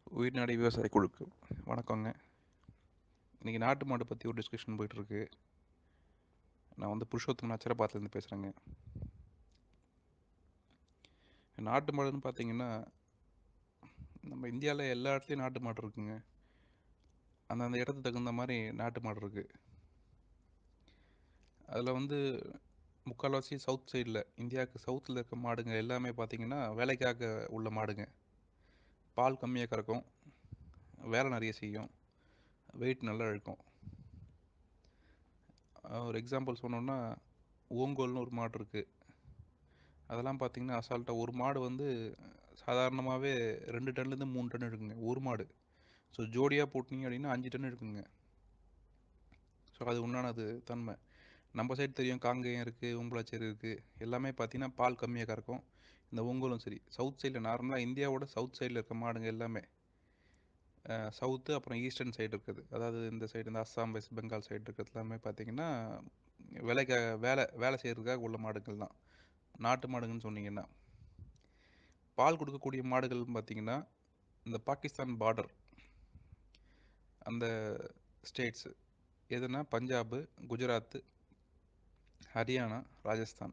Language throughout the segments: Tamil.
உயிர்நாடி விவசாய குழுக்கு வணக்கங்க இன்றைக்கி நாட்டு மாடு பற்றி ஒரு டிஸ்கஷன் போயிட்டுருக்கு நான் வந்து புருஷோத்தம் நச்சரபாத்துலேருந்து பேசுகிறேங்க நாட்டு மாடுன்னு பார்த்தீங்கன்னா நம்ம இந்தியாவில் எல்லா இடத்துலையும் நாட்டு மாடு இருக்குங்க அந்தந்த இடத்துக்கு தகுந்த மாதிரி நாட்டு மாடு இருக்குது அதில் வந்து முக்கால்வாசி சவுத் சைடில் இந்தியாவுக்கு சவுத்தில் இருக்க மாடுங்க எல்லாமே பார்த்தீங்கன்னா வேலைக்காக உள்ள மாடுங்க பால் கம்மியாக கறக்கும் வேலை நிறைய செய்யும் வெயிட் நல்லா இழுக்கும் அஹ் ஒரு எக்ஸாம்பிள் சொன்னோன்னா ஓங்கோல்னு ஒரு மாடு இருக்குது அதெல்லாம் பார்த்தீங்கன்னா அசால்ட்டாக ஒரு மாடு வந்து சாதாரணமாகவே ரெண்டு டன்லேருந்து மூணு டன் இருக்குங்க ஒரு மாடு ஸோ ஜோடியாக போட்டிங்க அப்படின்னா அஞ்சு டன் இருக்குங்க ஸோ அது உண்டானது தன்மை நம்ம சைடு தெரியும் காங்கேயம் இருக்குது உம்பளாச்சேரி இருக்குது எல்லாமே பார்த்தீங்கன்னா பால் கம்மியாக கறக்கும் இந்த ஒங்கோலும் சரி சவுத் சைடில் நார்மலாக இந்தியாவோட சவுத் சைடில் இருக்க மாடுங்க எல்லாமே சவுத்து அப்புறம் ஈஸ்டர்ன் சைடு இருக்குது அதாவது இந்த சைடு இந்த அஸ்ஸாம் வெஸ்ட் பெங்கால் சைடு இருக்கிறது எல்லாமே பார்த்தீங்கன்னா வேலைக்கு வேலை வேலை செய்கிறதுக்காக உள்ள மாடுகள் தான் நாட்டு மாடுங்கன்னு சொன்னீங்கன்னா பால் கொடுக்கக்கூடிய மாடுகள் பார்த்தீங்கன்னா இந்த பாகிஸ்தான் பார்டர் அந்த ஸ்டேட்ஸு எதுனா பஞ்சாபு குஜராத்து ஹரியானா ராஜஸ்தான்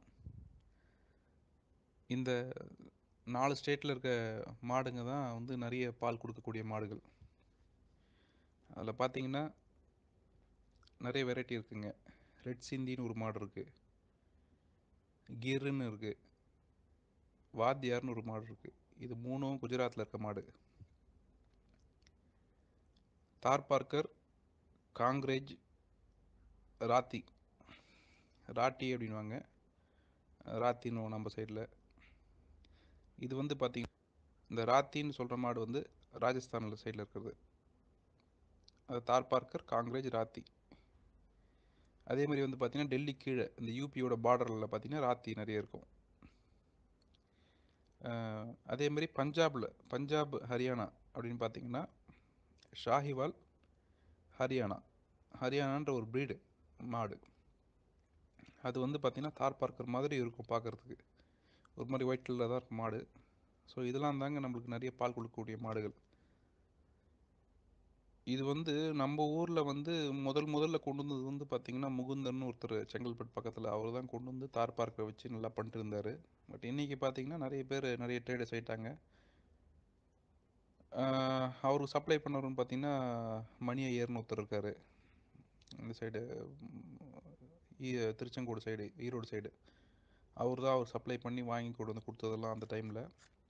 இந்த நாலு ஸ்டேட்டில் இருக்க மாடுங்க தான் வந்து நிறைய பால் கொடுக்கக்கூடிய மாடுகள் அதில் பார்த்தீங்கன்னா நிறைய வெரைட்டி இருக்குங்க ரெட் சிந்தின்னு ஒரு மாடு இருக்குது கிர்னு இருக்குது வாத்தியார்னு ஒரு மாடு இருக்குது இது மூணும் குஜராத்தில் இருக்க மாடு தார்பார்க்கர் காங்கிரேஜ் ராத்தி ராட்டி அப்படின்வாங்க ராத்தின்னு நம்ம சைடில் இது வந்து பார்த்திங்க இந்த ராத்தின்னு சொல்கிற மாடு வந்து ராஜஸ்தானில் சைடில் இருக்கிறது அது தார்பார்க்கர் காங்கிரேஜ் ராத்தி அதே மாதிரி வந்து பார்த்திங்கன்னா டெல்லி கீழே இந்த யூபியோட பார்டரில் பார்த்திங்கன்னா ராத்தி நிறைய இருக்கும் அதே மாதிரி பஞ்சாபில் பஞ்சாப் ஹரியானா அப்படின்னு பார்த்தீங்கன்னா ஷாஹிவால் ஹரியானா ஹரியானான்ற ஒரு ப்ரீடு மாடு அது வந்து பார்த்திங்கன்னா தார் பார்க்கர் மாதிரி இருக்கும் பார்க்குறதுக்கு ஒரு மாதிரி ஒயிட் கலரில் தான் இருக்கும் மாடு ஸோ இதெல்லாம் தாங்க நம்மளுக்கு நிறைய பால் கொடுக்கக்கூடிய மாடுகள் இது வந்து நம்ம ஊரில் வந்து முதல் முதல்ல கொண்டு வந்தது வந்து பார்த்திங்கன்னா முகுந்தன் ஒருத்தர் செங்கல்பட்டு பக்கத்தில் அவர் தான் கொண்டு வந்து தார் பார்க்கை வச்சு நல்லா பண்ணிட்டு இருந்தார் பட் இன்றைக்கி பார்த்திங்கன்னா நிறைய பேர் நிறைய ட்ரேடர்ஸ் ஆகிட்டாங்க அவருக்கு சப்ளை பண்ணவருன்னு பார்த்திங்கன்னா மணி ஐயர்னு ஒருத்தர் இருக்கார் இந்த side Tiruchengode side Erode side அவர் தான் அவர் சப்ளை பண்ணி வாங்கி கொண்டு வந்து கொடுத்ததெல்லாம் அந்த டைமில்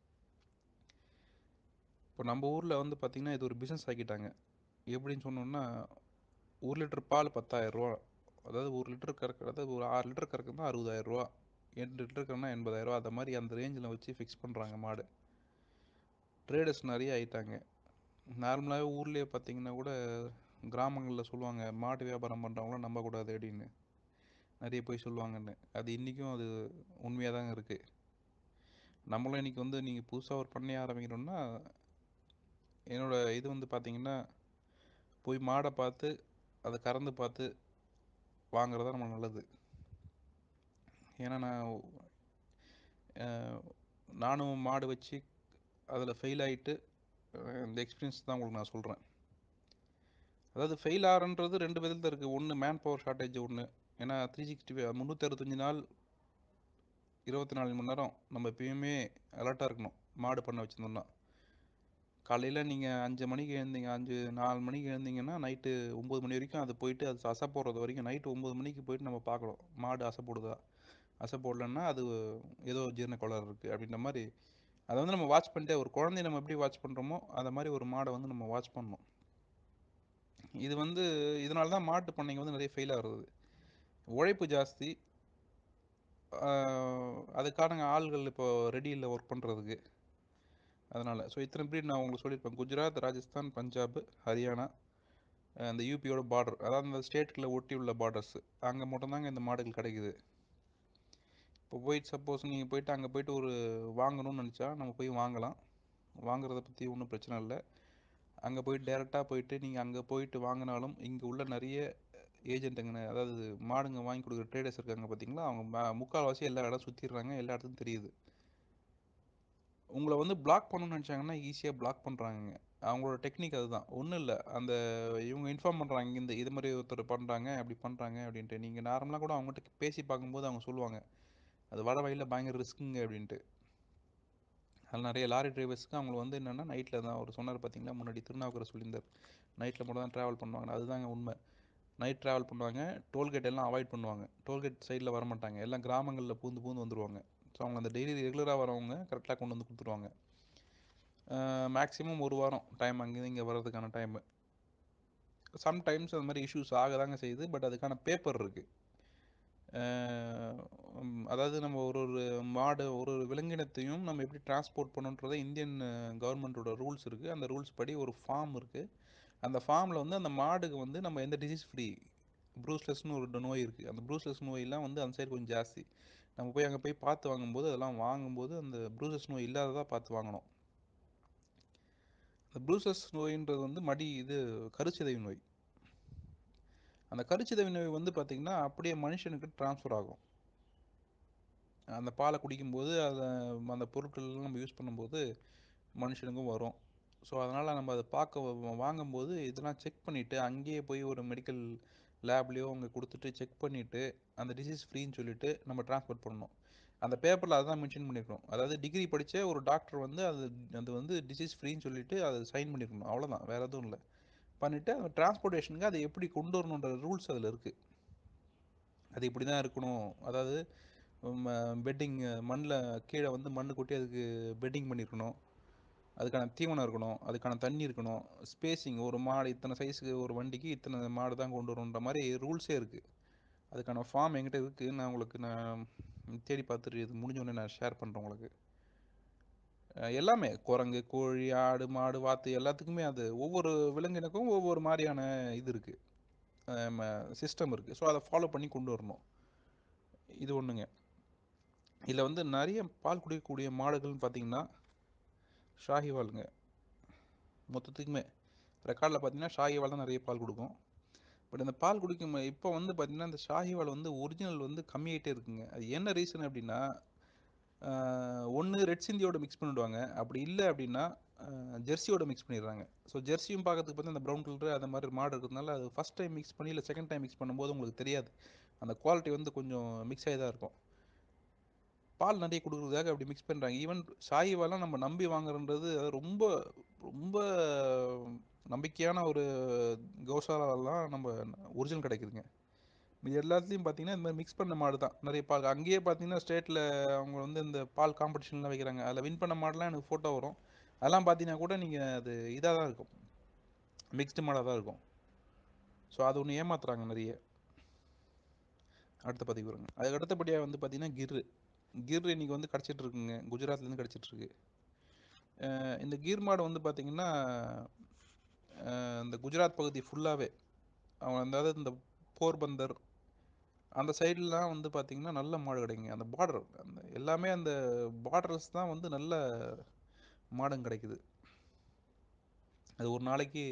இப்போ நம்ம ஊரில் வந்து பார்த்திங்கன்னா இது ஒரு பிஸ்னஸ் ஆக்கிட்டாங்க எப்படின்னு சொன்னோன்னா ஒரு லிட்டர் பால் பத்தாயிரரூவா அதாவது ஒரு லிட்டர் கறக்க அதாவது ஒரு ஆறு லிட்டர் கறக்குன்னா அறுபதாயிரரூவா எட்டு லிட்டர் கறனா எண்பதாயிரரூவா அந்த மாதிரி அந்த ரேஞ்சில் வச்சு ஃபிக்ஸ் பண்ணுறாங்க மாடு ட்ரேடர்ஸ் நிறைய ஆயிட்டாங்க நார்மலாகவே ஊர்லேயே பார்த்தீங்கன்னா கூட கிராமங்களில் சொல்லுவாங்க மாட்டு வியாபாரம் பண்ணுறவங்களாம் நம்பக்கூடாது அப்படின்னு நிறைய போய் சொல்லுவாங்கன்னு அது இன்றைக்கும் அது உண்மையாக தாங்க இருக்குது நம்மளும் இன்றைக்கி வந்து நீங்கள் புதுசாக ஒரு பண்ணைய ஆரம்பிக்கணும்னா என்னோடய இது வந்து பார்த்திங்கன்னா போய் மாடை பார்த்து அதை கறந்து பார்த்து வாங்குறது தான் நம்ம நல்லது ஏன்னா நான் நானும் மாடு வச்சு அதில் ஃபெயில் ஆகிட்டு இந்த எக்ஸ்பீரியன்ஸ் தான் உங்களுக்கு நான் சொல்கிறேன் அதாவது ஃபெயில் ஆகிறன்றது ரெண்டு விதத்தில் இருக்குது ஒன்று மேன் பவர் ஷார்ட்டேஜ் ஒன்று ஏன்னா த்ரீ சிக்ஸ்டி ஃபைவ் முந்நூற்றி அறுபத்தஞ்சி நாள் இருபத்தி நாலு மணி நேரம் நம்ம எப்பயுமே அலர்ட்டாக இருக்கணும் மாடு பண்ண வச்சுருந்தோம்னா காலையில் நீங்கள் அஞ்சு மணிக்கு எழுந்தீங்க அஞ்சு நாலு மணிக்கு எழுந்தீங்கன்னா நைட்டு ஒம்பது மணி வரைக்கும் அது போயிட்டு அது அசை போடுறது வரைக்கும் நைட்டு ஒம்பது மணிக்கு போயிட்டு நம்ம பார்க்கணும் மாடு அசை போடுதா அசை போடலன்னா அது ஏதோ ஜீரண கோளாறு இருக்குது அப்படின்ற மாதிரி அதை வந்து நம்ம வாட்ச் பண்ணிட்டே ஒரு குழந்தைய நம்ம எப்படி வாட்ச் பண்ணுறோமோ அந்த மாதிரி ஒரு மாடை வந்து நம்ம வாட்ச் பண்ணணும் இது வந்து இதனால தான் மாட்டு பண்ணைங்க வந்து நிறைய ஃபெயில் ஆகுறது உழைப்பு ஜாஸ்தி அதுக்கான ஆள்கள் இப்போ ரெடி இல்லை ஒர்க் பண்ணுறதுக்கு அதனால் ஸோ இத்தனை ப்ரீட் நான் உங்களுக்கு சொல்லியிருப்பேன் குஜராத் ராஜஸ்தான் பஞ்சாப் ஹரியானா அந்த யூபியோட பார்டர் அதாவது அந்த ஸ்டேட்டில் ஒட்டி உள்ள பார்டர்ஸ் அங்கே மட்டும்தாங்க இந்த மாடுகள் கிடைக்குது இப்போ போயிட்டு சப்போஸ் நீங்கள் போயிட்டு அங்கே போயிட்டு ஒரு வாங்கணும்னு நினச்சா நம்ம போய் வாங்கலாம் வாங்குறத பற்றி ஒன்றும் பிரச்சனை இல்லை அங்கே போயிட்டு டேரெக்டாக போயிட்டு நீங்கள் அங்கே போயிட்டு வாங்கினாலும் இங்கே உள்ள நிறைய ஏஜென்ட்டுங்க அதாவது மாடுங்க வாங்கி கொடுக்குற ட்ரேடர்ஸ் இருக்காங்க பார்த்தீங்களா அவங்க முக்கால்வாசி எல்லா இடம் சுற்றிடுறாங்க எல்லா இடத்துக்கும் தெரியுது உங்களை வந்து பிளாக் பண்ணணும்னு நினச்சாங்கன்னா ஈஸியாக பிளாக் பண்ணுறாங்க அவங்களோட டெக்னிக் அதுதான் ஒன்றும் இல்லை அந்த இவங்க இன்ஃபார்ம் பண்ணுறாங்க இந்த இது மாதிரி ஒருத்தர் பண்ணுறாங்க அப்படி பண்ணுறாங்க அப்படின்ட்டு நீங்கள் நார்மலாக கூட அவங்ககிட்ட பேசி பார்க்கும்போது அவங்க சொல்லுவாங்க அது வர வழியில் பயங்கர ரிஸ்க்குங்க அப்படின்ட்டு அதில் நிறைய லாரி டிரைவர்ஸ்க்கு அவங்க வந்து என்னென்னா நைட்டில் தான் அவர் சொன்னார் பார்த்தீங்களா முன்னாடி திருநாவுக்கரை சொல்லியிருந்தார் நைட்டில் மட்டும் தான் ட்ராவல் பண்ணுவாங்க அதுதாங்க உண்மை நைட் ட்ராவல் பண்ணுவாங்க டோல்கேட் எல்லாம் அவாய்ட் பண்ணுவாங்க டோல்கேட் சைடில் வர மாட்டாங்க எல்லாம் கிராமங்களில் பூந்து பூந்து வந்துடுவாங்க ஸோ அவங்க அந்த டெய்லி ரெகுலராக வரவங்க கரெக்டாக கொண்டு வந்து கொடுத்துருவாங்க மேக்ஸிமம் ஒரு வாரம் டைம் அங்கேருந்து இங்கே வர்றதுக்கான டைமு சம்டைம்ஸ் அது மாதிரி இஷ்யூஸ் ஆக தாங்க செய்யுது பட் அதுக்கான பேப்பர் இருக்குது அதாவது நம்ம ஒரு ஒரு மாடு ஒரு ஒரு விலங்கினத்தையும் நம்ம எப்படி டிரான்ஸ்போர்ட் பண்ணுன்றதை இந்தியன் கவர்மெண்ட்டோட ரூல்ஸ் இருக்குது அந்த ரூல்ஸ் படி ஒரு ஃபார்ம் இருக்குது அந்த ஃபார்மில் வந்து அந்த மாடுக்கு வந்து நம்ம எந்த டிசீஸ் ஃப்ரீ ப்ரூஸ்லெஸ்னு ஒரு நோய் இருக்குது அந்த ப்ரூஸ்லெஸ் நோயெல்லாம் வந்து அந்த சைடு கொஞ்சம் ஜாஸ்தி நம்ம போய் அங்கே போய் பார்த்து வாங்கும்போது அதெல்லாம் வாங்கும்போது அந்த ப்ரூசஸ் நோய் இல்லாததாக பார்த்து வாங்கணும் இந்த ப்ரூசஸ் நோயின்றது வந்து மடி இது கருச்சிதைவு நோய் அந்த கருச்சிதைவு நோய் வந்து பார்த்திங்கன்னா அப்படியே மனுஷனுக்கு ட்ரான்ஸ்ஃபர் ஆகும் அந்த பாலை குடிக்கும்போது அதை அந்த பொருட்கள்லாம் நம்ம யூஸ் பண்ணும்போது மனுஷனுக்கும் வரும் ஸோ அதனால் நம்ம அதை பார்க்க வாங்கும்போது இதெல்லாம் செக் பண்ணிவிட்டு அங்கேயே போய் ஒரு மெடிக்கல் லேப்லேயோ அங்கே கொடுத்துட்டு செக் பண்ணிவிட்டு அந்த டிசீஸ் ஃப்ரீன்னு சொல்லிவிட்டு நம்ம ட்ரான்ஸ்போர்ட் பண்ணணும் அந்த பேப்பரில் அதுதான் மென்ஷன் பண்ணியிருக்கணும் அதாவது டிகிரி படித்த ஒரு டாக்டர் வந்து அது அது வந்து டிசீஸ் ஃப்ரீன்னு சொல்லிட்டு அதை சைன் பண்ணியிருக்கணும் அவ்வளோதான் வேறு எதுவும் இல்லை பண்ணிவிட்டு அந்த டிரான்ஸ்போர்ட்டேஷனுக்கு அதை எப்படி கொண்டு வரணுன்ற ரூல்ஸ் அதில் இருக்குது அது இப்படி தான் இருக்கணும் அதாவது பெட்டிங் மண்ணில் கீழே வந்து மண் கொட்டி அதுக்கு பெட்டிங் பண்ணியிருக்கணும் அதுக்கான தீவனம் இருக்கணும் அதுக்கான தண்ணி இருக்கணும் ஸ்பேஸிங் ஒரு மாடு இத்தனை சைஸுக்கு ஒரு வண்டிக்கு இத்தனை மாடு தான் கொண்டு வரணுன்ற மாதிரி ரூல்ஸே இருக்குது அதுக்கான ஃபார்ம் என்கிட்ட இருக்குது நான் உங்களுக்கு நான் தேடி பார்த்துட்டு இது முடிஞ்சோடனே நான் ஷேர் பண்ணுறேன் உங்களுக்கு எல்லாமே குரங்கு கோழி ஆடு மாடு வாத்து எல்லாத்துக்குமே அது ஒவ்வொரு விலங்கினக்கும் ஒவ்வொரு மாதிரியான இது இருக்குது சிஸ்டம் இருக்குது ஸோ அதை ஃபாலோ பண்ணி கொண்டு வரணும் இது ஒன்றுங்க இதில் வந்து நிறைய பால் குடிக்கக்கூடிய மாடுகள்னு பார்த்தீங்கன்னா ஷாஹிவாலுங்க மொத்தத்துக்குமே ரெக்கார்டில் பார்த்தீங்கன்னா ஷாஹிவால் தான் நிறைய பால் கொடுக்கும் பட் இந்த பால் குடிக்கும் இப்போ வந்து பார்த்திங்கன்னா இந்த ஷாஹிவால் வந்து ஒரிஜினல் வந்து கம்மியாகிட்டே இருக்குங்க அது என்ன ரீசன் அப்படின்னா ஒன்று ரெட் சிந்தியோட மிக்ஸ் பண்ணிவிடுவாங்க அப்படி இல்லை அப்படின்னா ஜெர்சியோட மிக்ஸ் பண்ணிடுறாங்க ஸோ ஜெர்சியும் பார்க்கறதுக்கு பார்த்து அந்த ப்ரௌன் கலர் அந்த மாதிரி மாடு இருக்கிறதுனால அது ஃபஸ்ட் டைம் மிக்ஸ் பண்ணி இல்லை செகண்ட் டைம் மிக்ஸ் பண்ணும்போது உங்களுக்கு தெரியாது அந்த குவாலிட்டி வந்து கொஞ்சம் மிக்ஸ் ஆகி தான் இருக்கும் பால் நிறைய கொடுக்குறதுக்காக அப்படி மிக்ஸ் பண்ணுறாங்க ஈவன் சாயிவாலாம் நம்ம நம்பி வாங்குறன்றது ரொம்ப ரொம்ப நம்பிக்கையான ஒரு கௌசாலாலாம் நம்ம ஒரிஜினல் கிடைக்குதுங்க இது எல்லாத்துலேயும் பார்த்தீங்கன்னா இந்த மாதிரி மிக்ஸ் பண்ண மாடு தான் நிறைய பால் அங்கேயே பார்த்தீங்கன்னா ஸ்டேட்டில் அவங்க வந்து இந்த பால் காம்படிஷன்லாம் வைக்கிறாங்க அதில் வின் பண்ண மாடெலாம் எனக்கு ஃபோட்டோ வரும் அதெல்லாம் பார்த்தீங்கன்னா கூட நீங்கள் அது இதாக தான் இருக்கும் மிக்ஸ்டு மாடாக தான் இருக்கும் ஸோ அது ஒன்று ஏமாத்துறாங்க நிறைய அடுத்த பதிவு வருங்க அதுக்கு அடுத்தபடியாக வந்து பார்த்தீங்கன்னா கிர் கிர் இன்றைக்கி வந்து கிடச்சிட்டு இருக்குங்க குஜராத்லேருந்து கிடச்சிட்ருக்கு இந்த கீர் மாடு வந்து பார்த்திங்கன்னா இந்த குஜராத் பகுதி ஃபுல்லாகவே அவங்க அதாவது இந்த போர்பந்தர் அந்த சைட்லலாம் வந்து பார்த்திங்கன்னா நல்ல மாடு கிடைக்குங்க அந்த பார்டர் அந்த எல்லாமே அந்த பார்டர்ஸ் தான் வந்து நல்ல மாடும் கிடைக்குது அது ஒரு நாளைக்கு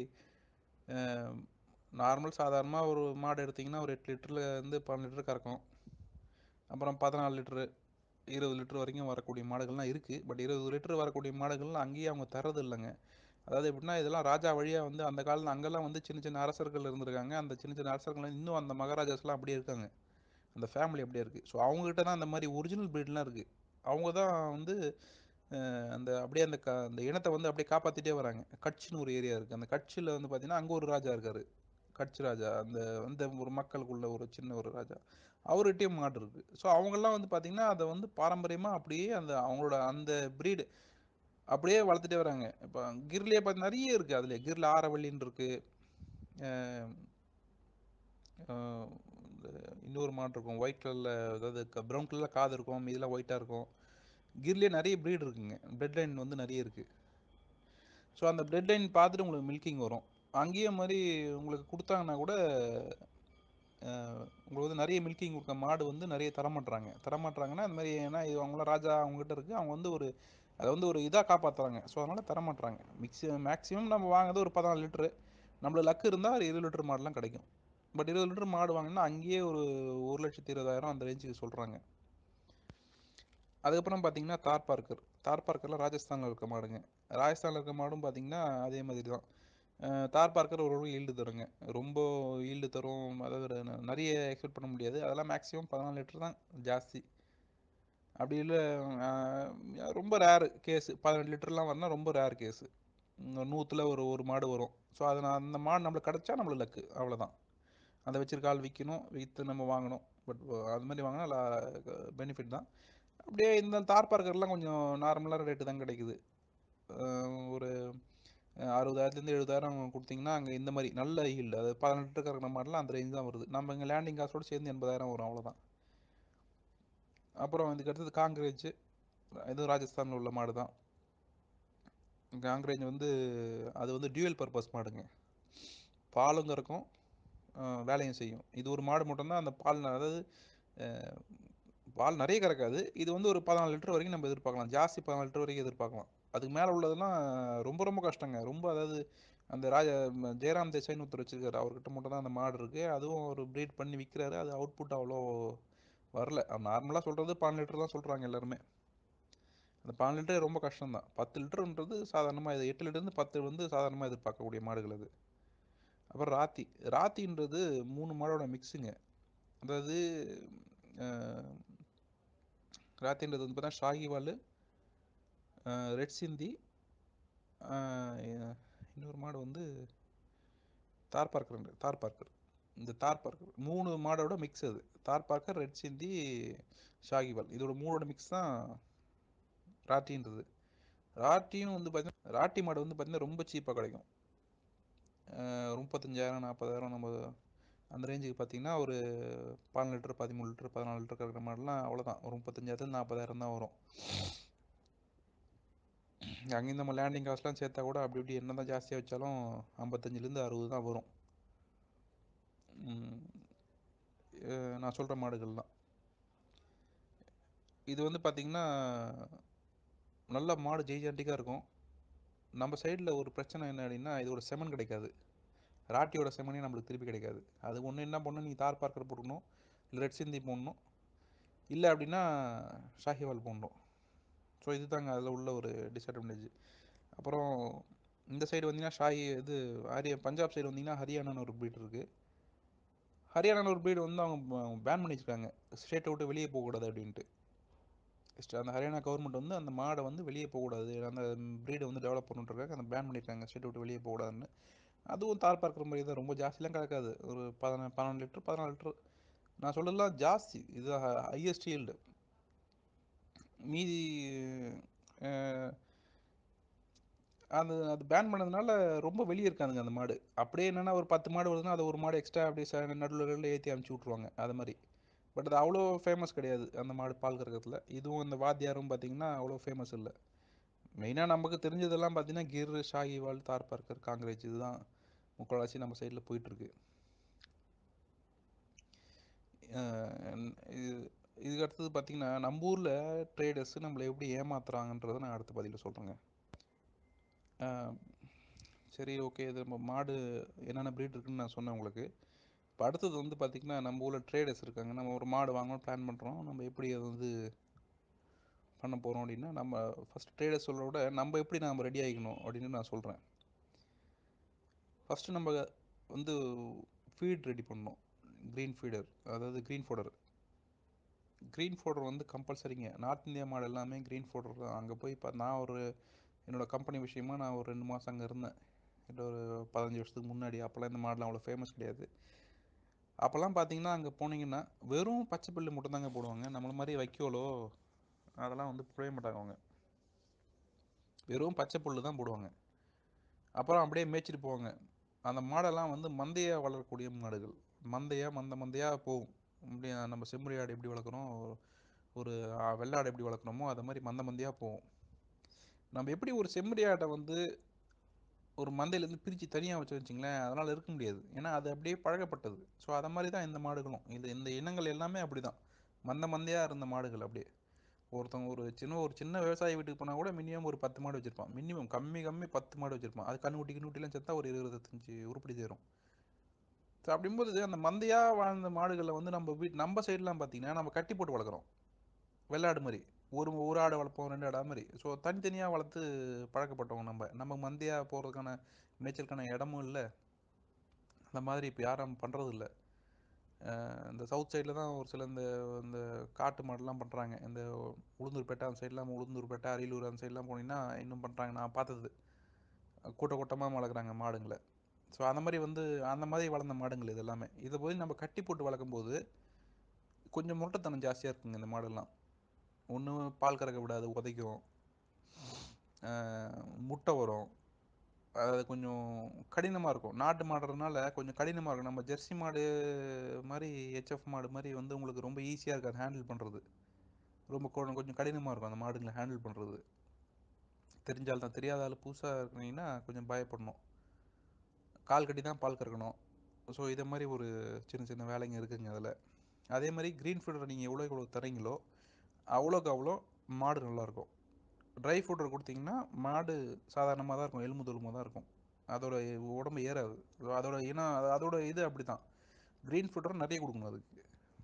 நார்மல் சாதாரணமாக ஒரு மாடு எடுத்திங்கன்னா ஒரு எட்டு லிட்டரில் இருந்து பன்னெண்டு லிட்டர் கறக்கும் அப்புறம் பதினாலு லிட்ரு இருபது லிட்டர் வரைக்கும் வரக்கூடிய மாடுகள்லாம் இருக்குது பட் இருபது லிட்டர் வரக்கூடிய மாடுகள்லாம் அங்கேயே அவங்க தரது இல்லைங்க அதாவது எப்படின்னா இதெல்லாம் ராஜா வழியாக வந்து அந்த காலத்தில் அங்கெல்லாம் வந்து சின்ன சின்ன அரசர்கள் இருந்திருக்காங்க அந்த சின்ன சின்ன அரசர்கள் இன்னும் அந்த மகாராஜாஸ்லாம் அப்படியே இருக்காங்க அந்த ஃபேமிலி அப்படியே இருக்குது ஸோ அவங்ககிட்ட தான் அந்த மாதிரி ஒரிஜினல் ப்ரீட்லாம் இருக்குது அவங்க தான் வந்து அந்த அப்படியே அந்த க அந்த இனத்தை வந்து அப்படியே காப்பாற்றிட்டே வராங்க கட்சின்னு ஒரு ஏரியா இருக்குது அந்த கட்சியில் வந்து பார்த்திங்கன்னா அங்கே ஒரு ராஜா இருக்கார் கட்சி ராஜா அந்த அந்த ஒரு மக்களுக்குள்ள ஒரு சின்ன ஒரு ராஜா அவர்கிட்டயும் மாடு இருக்குது ஸோ அவங்கெல்லாம் வந்து பார்த்திங்கன்னா அதை வந்து பாரம்பரியமாக அப்படியே அந்த அவங்களோட அந்த ப்ரீடு அப்படியே வளர்த்துட்டே வராங்க இப்போ கிர்லேயே பார்த்து நிறைய இருக்குது அதில் கிரில் ஆரவள்ளின்னு இருக்குது இன்னொரு மாடு இருக்கும் ஒயிட் கலரில் அதாவது ப்ரௌன் கலரில் காது இருக்கும் இதெல்லாம் ஒயிட்டாக இருக்கும் கிர்லேயே நிறைய ப்ரீட் இருக்குங்க பிரெட் லைன் வந்து நிறைய இருக்குது ஸோ அந்த பிரெட் லைன் பார்த்துட்டு உங்களுக்கு மில்கிங் வரும் அங்கேயே மாதிரி உங்களுக்கு கொடுத்தாங்கன்னா கூட உங்களுக்கு வந்து நிறைய மில்கிங் கொடுக்க மாடு வந்து நிறைய தரமாட்டுறாங்க தரமாட்டுறாங்கன்னா அந்த மாதிரி ஏன்னா இது அவங்களாம் ராஜா அவங்ககிட்ட இருக்குது அவங்க வந்து ஒரு அதை வந்து ஒரு இதாக காப்பாற்றுறாங்க ஸோ அதனால் தரமாட்டுறாங்க மிக்ஸி மேக்ஸிமம் நம்ம வாங்குறது ஒரு பதினாலு லிட்ரு நம்மள லக்கு இருந்தால் ஒரு இருபது லிட்டர் மாடுலாம் கிடைக்கும் பட் இருபது லிட்டர் மாடு வாங்கினா அங்கேயே ஒரு ஒரு லட்சத்தி இருபதாயிரம் அந்த ரேஞ்சுக்கு சொல்கிறாங்க அதுக்கப்புறம் பார்த்தீங்கன்னா தார் பார்க்கர் தார் பார்க்கரில் ராஜஸ்தானில் இருக்க மாடுங்க ராஜஸ்தானில் இருக்க மாடும் பார்த்தீங்கன்னா அதே மாதிரி தான் அஹ் தார் பார்க்கர் ஒரு ஈல்டு தருங்க ரொம்ப ஈல்டு தரும் அதாவது ந- நிறைய எக்ஸ்பெக்ட் பண்ண முடியாது அதெல்லாம் மேக்ஸிமம் பதினாலு லிட்டர் தான் ஜாஸ்தி அப்படி இல்லை ரொம்ப ரேரு கேஸு பதினெட்டு லிட்டர்லாம் வரனா ரொம்ப ரேர் கேஸு நூற்றில் ஒரு ஒரு மாடு வரும் ஸோ அது நான் அந்த மாடு நம்மளுக்கு கிடச்சா நம்மளுக்கு லக்கு அவ்வளோதான் அதை வச்சிருக்க ஆள் விற்கணும் விற்று நம்ம வாங்கணும் பட் அது மாதிரி வாங்கினா பெனிஃபிட் தான் அப்படியே இந்த தார் பார்க்கர்லாம் கொஞ்சம் நார்மலான ரேட்டு தான் கிடைக்குது அஹ் ஒரு அஹ் அறுபதாயிரத்துலேருந்து எழுபதாயிரம் கொடுத்தீங்கன்னா அங்கே இந்த மாதிரி நல்ல ஹீல்டு அது பதினெட்டு இருக்கிற மாடலாம் அந்த ரேஞ்ச் தான் வருது நம்ம இங்கே லேண்டிங் காசோடு சேர்ந்து எண்பதாயிரம் வரும் அவ்வளோதான் அப்புறம் இதுக்கு அடுத்தது காங்கிரேஜ் இதுவும் ராஜஸ்தானில் உள்ள மாடு தான் காங்கிரேஜ் வந்து அது வந்து டியூவல் பர்பஸ் மாடுங்க பாலும் கறக்கும் அஹ் வேலையும் செய்யும் இது ஒரு மாடு மட்டும்தான் அந்த பால் ந- அதாவது அஹ், பால் நிறைய கறக்காது இது வந்து ஒரு பதினாலு லிட்டர் வரைக்கும் நம்ம எதிர்பார்க்கலாம் ஜாஸ்தி பதினாலு லிட்டர் வரைக்கும் எதிர்பார்க்கலாம் அதுக்கு மேலே உள்ளதெல்லாம் ரொம்ப ரொம்ப கஷ்டங்க ரொம்ப அதாவது அந்த ராஜ ம- ஜெயராம் தேசாய்னு ஒருத்தர் வச்சிருக்காரு அவர்கிட்ட மட்டும் தான் அந்த மாடு இருக்குது அதுவும் அவர் ப்ரீட் பண்ணி விற்கிறாரு அது அவுட்புட் அவ்வளோ வரல நார்மலாக சொல்கிறது பன்னெண்டு லிட்டர் தான் சொல்கிறாங்க எல்லாருமே அந்த பன்னெண்டு லிட்டர் ரொம்ப கஷ்டம்தான் பத்து லிட்டருன்றது சாதாரணமாக இது எட்டு லிட்டர்லேருந்து பத்து வந்து சாதாரணமாக எதிர்பார்க்கக்கூடிய மாடுகள் அது அப்புறம் ராத்தி ராத்தின்றது மூணு மாடோட மிக்ஸுங்க அதாவது அஹ், ராத்தின்றது வந்து பார்த்தா ஷாகிவால் ரெட் சிந்தி அஹ், இன்னொரு மாடு வந்து தார் பார்க்கர் தார் பார்க்கர் இந்த தார் பார்க்கர் மூணு மாடோட மிக்ஸ் அது தார் பார்க்கர் ரெட் சிந்தி ஷாகிவால் இதோட மூணோட மிக்ஸ் தான் ராட்டின்றது ராட்டியும் வந்து பார்த்தீங்கன்னா ராட்டி மாடு வந்து பார்த்தீங்கன்னா ரொம்ப சீப்பாக கிடைக்கும் அஹ் முப்பத்தஞ்சாயிரம் நாற்பதாயிரம் நம்ம அந்த ரேஞ்சுக்கு பார்த்தீங்கன்னா ஒரு பதினாலு லிட்டர் பதிமூணு லிட்டர் பதினாலு லிட்டர் இருக்கிற மாடெல்லாம் அவ்வளோதான் ஒரு முப்பத்தஞ்சாயிரத்துல நாற்பதாயிரம் தான் வரும் அங்கேயும் நம்ம லேண்டிங் காஸ்ட்லாம் சேர்த்தா கூட அப்படி இப்படி என்ன தான் ஜாஸ்தியாக வச்சாலும் ஐம்பத்தஞ்சிலேருந்து அறுபது தான் வரும் ம், அஹ் நான் சொல்கிற மாடுகள்லாம் இது வந்து பார்த்திங்கன்னா நல்ல மாடு ஜெய்ஜாண்டிக்காக இருக்கும் நம்ம சைடில் ஒரு பிரச்சனை என்ன அப்படின்னா இதோட செமன் கிடைக்காது ராட்டியோட செமனே நம்மளுக்கு திருப்பி கிடைக்காது அது ஒன்று என்ன பண்ணணும் நீ தார் பார்க்கர் போடணும் இல்லை ரெட் சிந்தி போடணும் இல்லை அப்படின்னா ஷாஹிவால் போடணும் ஸோ இதுதாங்க அதில் உள்ள ஒரு டிஸ்அட்வான்டேஜ் அப்புறம் இந்த சைடு வந்தீங்கன்னா ஷாஹி இது ஹரியா பஞ்சாப் சைடு வந்தீங்கன்னா ஹரியானான்னு ஒரு ப்ரீட் இருக்குது ஹரியானான்னு ஒரு ப்ரீடு வந்து அவங்க பேன் பண்ணி வச்சுருக்காங்க ஸ்டேட்டை விட்டு வெளியே போகக்கூடாது அப்படின்ட்டு Just அந்த ஹரியானா கவர்மெண்ட் வந்து அந்த மாடை வந்து வெளியே போகக்கூடாது அந்த ப்ரீடை வந்து டெவலப் பண்ணிட்டுருக்காங்க அந்த பேன் பண்ணியிருக்காங்க ஸ்டேட்டை விட்டு வெளியே போகக்கூடாதுன்னு அதுவும் தார் பார்க்குற மாதிரி தான் ரொம்ப ஜாஸ்திலாம் கலக்காது ஒரு பதினா பன்னெண்டு லிட்டர் பதினாலு லிட்டர் நான் சொல்லலாம் ஜாஸ்தி இது ஹையஸ்ட் ஈல்டு மீதி அஹ், அது அது பேன் பண்ணதுனால ரொம்ப வெளியே இருக்காதுங்க அந்த மாடு அப்படியே என்னென்னா ஒரு பத்து மாடு வருதுன்னா அது ஒரு மாடு எக்ஸ்ட்ரா அப்படியே ச நடுவில் ஏற்றி அமுச்சு விட்ருவாங்க அது மாதிரி பட் அது அவ்வளோ ஃபேமஸ் கிடையாது அந்த மாடு பால் கறக்கிறதுல இதுவும் இந்த வாத்தியாரும் பார்த்தீங்கன்னா அவ்வளோ ஃபேமஸ் இல்லை மெயினாக நமக்கு தெரிஞ்சதெல்லாம் பார்த்தீங்கன்னா கிர் ஷாகிவால் தார் பார்க்கர் காங்கிரேஜ் இதுதான் முக்கால்வாசி நம்ம சைடில் போயிட்டுருக்கு இது இதுக்கு அடுத்தது பார்த்தீங்கன்னா நம்ம ஊரில் ட்ரேடர்ஸ் நம்மளை எப்படி ஏமாத்துறாங்கன்றதை நான் அடுத்த பதிவில் சொல்கிறேங்க சரி ஓகே இது நம்ம மாடு என்னென்ன ப்ரீட் இருக்குன்னு நான் சொன்னேன் உங்களுக்கு இப்போ அடுத்தது வந்து பார்த்திங்கன்னா நம்ம ஊரில் ட்ரேடர்ஸ் இருக்காங்க நம்ம ஒரு மாடு வாங்கணும்னு பிளான் பண்ணுறோம் நம்ம எப்படி அதை வந்து பண்ண போகிறோம் அப்படின்னா நம்ம ஃபஸ்ட் ட்ரேடர்ஸ் சொல்கிறத விட நம்ம எப்படி நம்ம ரெடி ஆகிக்கணும் அப்படின்னு நான் சொல்கிறேன் ஃபஸ்ட்டு நம்ம வந்து ஃபீட் ரெடி பண்ணணும் க்ரீன் ஃபீடர் அதாவது க்ரீன் ஃபோடர் க்ரீன் ஃபோடர் வந்து கம்பல்சரிங்க நார்த் இந்தியா மாடு எல்லாமே க்ரீன் ஃபோடர் தான் அங்கே போய் இப்போ நான் ஒரு என்னோடய கம்பெனி விஷயமா நான் ஒரு ரெண்டு மாதம் அங்கே இருந்தேன் கிட்ட ஒரு பதினஞ்சு வருஷத்துக்கு முன்னாடி அப்போல்லாம் இந்த மாடெலாம் அவ்வளோ ஃபேமஸ் கிடையாது அப்போல்லாம் பார்த்தீங்கன்னா அங்கே போனீங்கன்னா வெறும் பச்சை புல்லு மட்டும்தாங்க போடுவாங்க நம்மள மாதிரி வைக்கோலோ அதெல்லாம் வந்து போடவே மாட்டாங்க அவங்க வெறும் பச்சை புல்லு தான் போடுவாங்க அப்புறம் அப்படியே மேய்ச்சிட்டு போவாங்க அந்த மாடெல்லாம் வந்து மந்தையாக வளரக்கூடிய மாடுகள் மந்தையாக மந்த மந்தையாக போகும் அப்படியே நம்ம செம்மறி ஆடு எப்படி வளர்க்குறோம் ஒரு ஆ, வெள்ளாடு எப்படி வளர்க்குறோமோ அது மாதிரி மந்த மந்தையாக போகும் நம்ம எப்படி ஒரு செம்மறி ஆட்டை வந்து ஒரு மந்தையிலேருந்து பிரித்து தனியாக வச்சு வச்சிங்களேன் அதனால் இருக்க முடியாது ஏன்னா அது அப்படியே பழக்கப்பட்டது ஸோ அதை மாதிரி தான் இந்த மாடுகளும் இது இந்த இனங்கள் எல்லாமே அப்படி தான் மந்த மந்தையாக இருந்த மாடுகள் அப்படியே ஒருத்தவங்க ஒரு சின்ன ஒரு சின்ன விவசாயி வீட்டுக்கு போனால் கூட மினிமம் ஒரு பத்து மாடு வச்சுருப்பான் மினிமம் கம்மி கம்மி பத்து மாடு வச்சுருப்பான் அது கண்ணுக்குட்டி கண்ணுக்குட்டிலாம் சேர்த்தா ஒரு இருபது இருபத்தஞ்சி உருப்படி சேரும் ஸோ அப்படிங்கும்போது அந்த மந்தையாக வாழ்ந்த மாடுகளை வந்து நம்ம வீட் நம்ம சைட்லாம் பார்த்தீங்கன்னா நம்ம கட்டி போட்டு வளர்க்குறோம் வெள்ளாடு மாதிரி ஒரு ஒரு ஆடு வளர்ப்போம் ரெண்டு ஆடு அது மாதிரி ஸோ தனித்தனியாக வளர்த்து பழக்கப்பட்டவங்க நம்ம நம்ம மந்தையாக போகிறதுக்கான மேய்ச்சலுக்கான இடமும் இல்லை அந்த மாதிரி இப்போ யாரும் பண்ணுறது இல்லை இந்த சவுத் சைடில் தான் ஒரு சில இந்த இந்த காட்டு மாடுலாம் பண்ணுறாங்க இந்த உளுந்தூர்பேட்டை அந்த சைட்லாம் உளுந்தூர்பேட்டை அரியலூர் அந்த சைட்லாம் போனீங்கன்னா இன்னும் பண்ணுறாங்க நான் பார்த்தது கூட்ட கூட்டமாக வளர்க்குறாங்க மாடுங்களை ஸோ அந்த மாதிரி வந்து அந்த மாதிரி வளர்ந்த மாடுங்கள் இது எல்லாமே இதை போய் நம்ம கட்டி போட்டு வளர்க்கும்போது கொஞ்சம் முரட்டுத்தனம் ஜாஸ்தியாக இருக்குங்க இந்த மாடெல்லாம் ஒன்று பால் கறக்க விடாது உதைக்கும் ஆஹ் முட்டை வரும் அது கொஞ்சம் கடினமாக இருக்கும் நாட்டு மாடுறதுனால கொஞ்சம் கடினமாக இருக்கும் நம்ம ஜெர்சி மாடு மாதிரி ஹெச்எஃப் மாடு மாதிரி வந்து உங்களுக்கு ரொம்ப ஈஸியாக இருக்காது ஹேண்டில் பண்ணுறது ரொம்ப கொ- கொஞ்சம் கடினமாக இருக்கும் அந்த மாடுங்களை ஹேண்டில் பண்ணுறது தெரிஞ்சால் தான் தெரியாத ஆள் புதுசாக இருக்கிறீங்கன்னா கொஞ்சம் பயப்படணும் கால் கட்டி தான் பால் கறக்கணும் ஸோ இதை மாதிரி ஒரு சின்ன சின்ன வேலைங்க இருக்குங்க அதில் அதே மாதிரி க்ரீன் ஃபீடர் நீங்கள் எவ்வளோ எவ்வளோ தரீங்களோ அவ்வளோக்கு அவ்வளோ மாடு நல்லாயிருக்கும் ட்ரை ஃபுட்டர் கொடுத்தீங்கன்னா மாடு சாதாரணமாக தான் இருக்கும் எலும்பு தோலுமாக தான் இருக்கும் அதோட உடம்பு ஏறாது So அதோட இனம் அது- அதோட இது அப்படி தான் க்ரீன் ஃபுட்டர் நிறைய கொடுக்கணும் அதுக்கு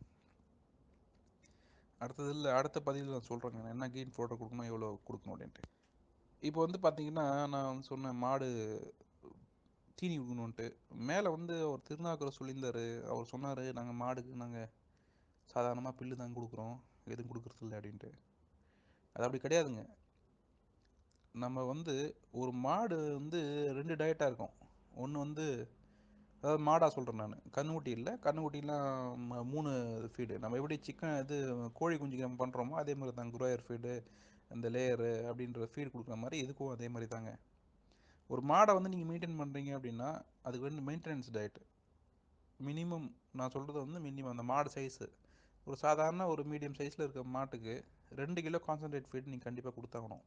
அடுத்தது இல்லை அடுத்த பதிவில் நான் சொல்கிறேங்க நான் என்ன க்ரீன் ஃபுட்டர் கொடுக்கணும் எவ்வளோ கொடுக்கணும் அப்படின்ட்டு இப்போ வந்து பார்த்தீங்கன்னா நான் வந்து சொன்னேன் மாடு தீனி கொடுக்கணுன்ட்டு மேலே வந்து அவர் திருநாக்கரை சொல்லியிருந்தாரு அவர் சொன்னார் நாங்கள் மாடுக்கு நாங்கள் சாதாரணமாக பில்லு தான் கொடுக்குறோம் எதுவும் கொடுக்குறது இல்லை அப்படின்ட்டு அது அப்படி கிடையாதுங்க நம்ம வந்து ஒரு மாடு வந்து ரெண்டு டயட்டாக இருக்கும் ஒன்று வந்து அதாவது மாடாக சொல்கிறேன் நான் கண்ணுக்குட்டி இல்லை கண்ணுக்குட்டிலாம் ம- மூணு ஃபீடு நம்ம எப்படி சிக்கன் இது கோழி குஞ்சுக்கு நம்ம பண்ணுறோமோ அதே மாதிரி தான் குரோயர் ஃபீடு இந்த லேயரு அப்படின்ற ஃபீடு கொடுக்குற மாதிரி இதுக்கும் அதே மாதிரி தாங்க ஒரு மாடை வந்து நீங்கள் மெயின்டைன் பண்ணுறீங்க அப்படின்னா அதுக்கு வந்து மெயின்டெனன்ஸ் டயட் மினிமம் நான் சொல்கிறது வந்து மினிமம் அந்த மாடு சைஸு ஒரு சாதாரண ஒரு மீடியம் சைஸில் இருக்க மாட்டுக்கு ரெண்டு கிலோ கான்சன்ட்ரேட் ஃபீட் நீங்கள் கண்டிப்பாக கொடுத்தாகணும்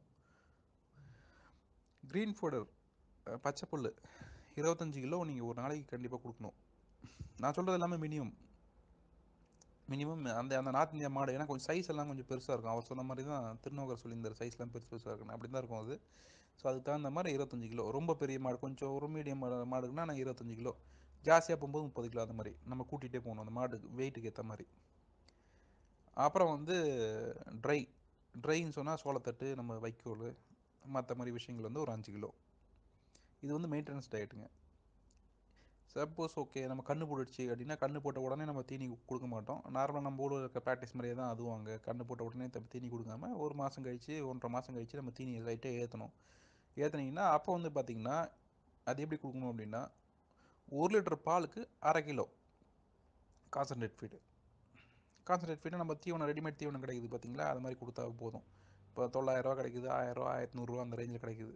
க்ரீன் ஃபுடர் பச்சை புல் இருபத்தஞ்சி கிலோ நீங்கள் ஒரு நாளைக்கு கண்டிப்பாக கொடுக்கணும் நான் சொல்கிறது எல்லாமே மினிமம் மினிமம் அந்த அந்த நார்த் இந்தியா மாடு ஏன்னா கொஞ்சம் சைஸ் எல்லாம் கொஞ்சம் பெருசாக இருக்கும் அவர் சொன்ன மாதிரி தான் திருநோக்கர் சொல்லியிருந்தார் சைஸ்லாம் பெருசு பெருசாக இருக்கும் அப்படி தான் இருக்கும் அது ஸோ அதுக்கு தகுந்த மாதிரி இருபத்தஞ்சி கிலோ ரொம்ப பெரிய மாடு கொஞ்சம் ஒரு மீடியம் மாடுக்குன்னா நான் இருபத்தஞ்சி கிலோ ஜாஸ்தியாக போகும்போது முப்பது கிலோ அந்த மாதிரி நம்ம கூட்டிகிட்டே போகணும் அந்த மாடு வெயிட்டுக்கு ஏற்ற மாதிரி அப்புறம் வந்து ட்ரை ட்ரைன்னு சொன்னால் சோளத்தட்டு நம்ம வைக்கோல் மற்ற மாதிரி விஷயங்கள் வந்து ஒரு அஞ்சு கிலோ இது வந்து மெயின்டெனன்ஸ் டயட்டுங்க சப்போஸ் ஓகே நம்ம கண்ணு போட்டுடுச்சு அப்படின்னா கண்ணு போட்ட உடனே நம்ம தீனி கொடுக்க மாட்டோம் நார்மலாக நம்ம ஊரில் இருக்க ப்ராக்டிஸ் மாதிரியே தான் அதுவும் அங்கே கண்ணு போட்ட உடனே த- தீனி கொடுக்காம ஒரு மாதம் கழிச்சு ஒன்றரை மாதம் கழிச்சு நம்ம தீனி லைட்டாக ஏற்றணும் ஏற்றுனீங்கன்னா அப்போ வந்து பார்த்திங்கன்னா அது எப்படி கொடுக்கணும் அப்படின்னா ஒரு லிட்டர் பாலுக்கு அரை kilo concentrate feed concentrate feed நம்ம தீவனம் ரெடிமேட் தீவனம் கிடைக்குது பார்த்தீங்களா அது மாதிரி கொடுத்தா போதும் இப்போ தொள்ளாயிரரூவா கிடைக்குது ஆயிரரூவா ஆயிரத்தி நூறுரூவா அந்த ரேஞ்சில் கிடைக்குது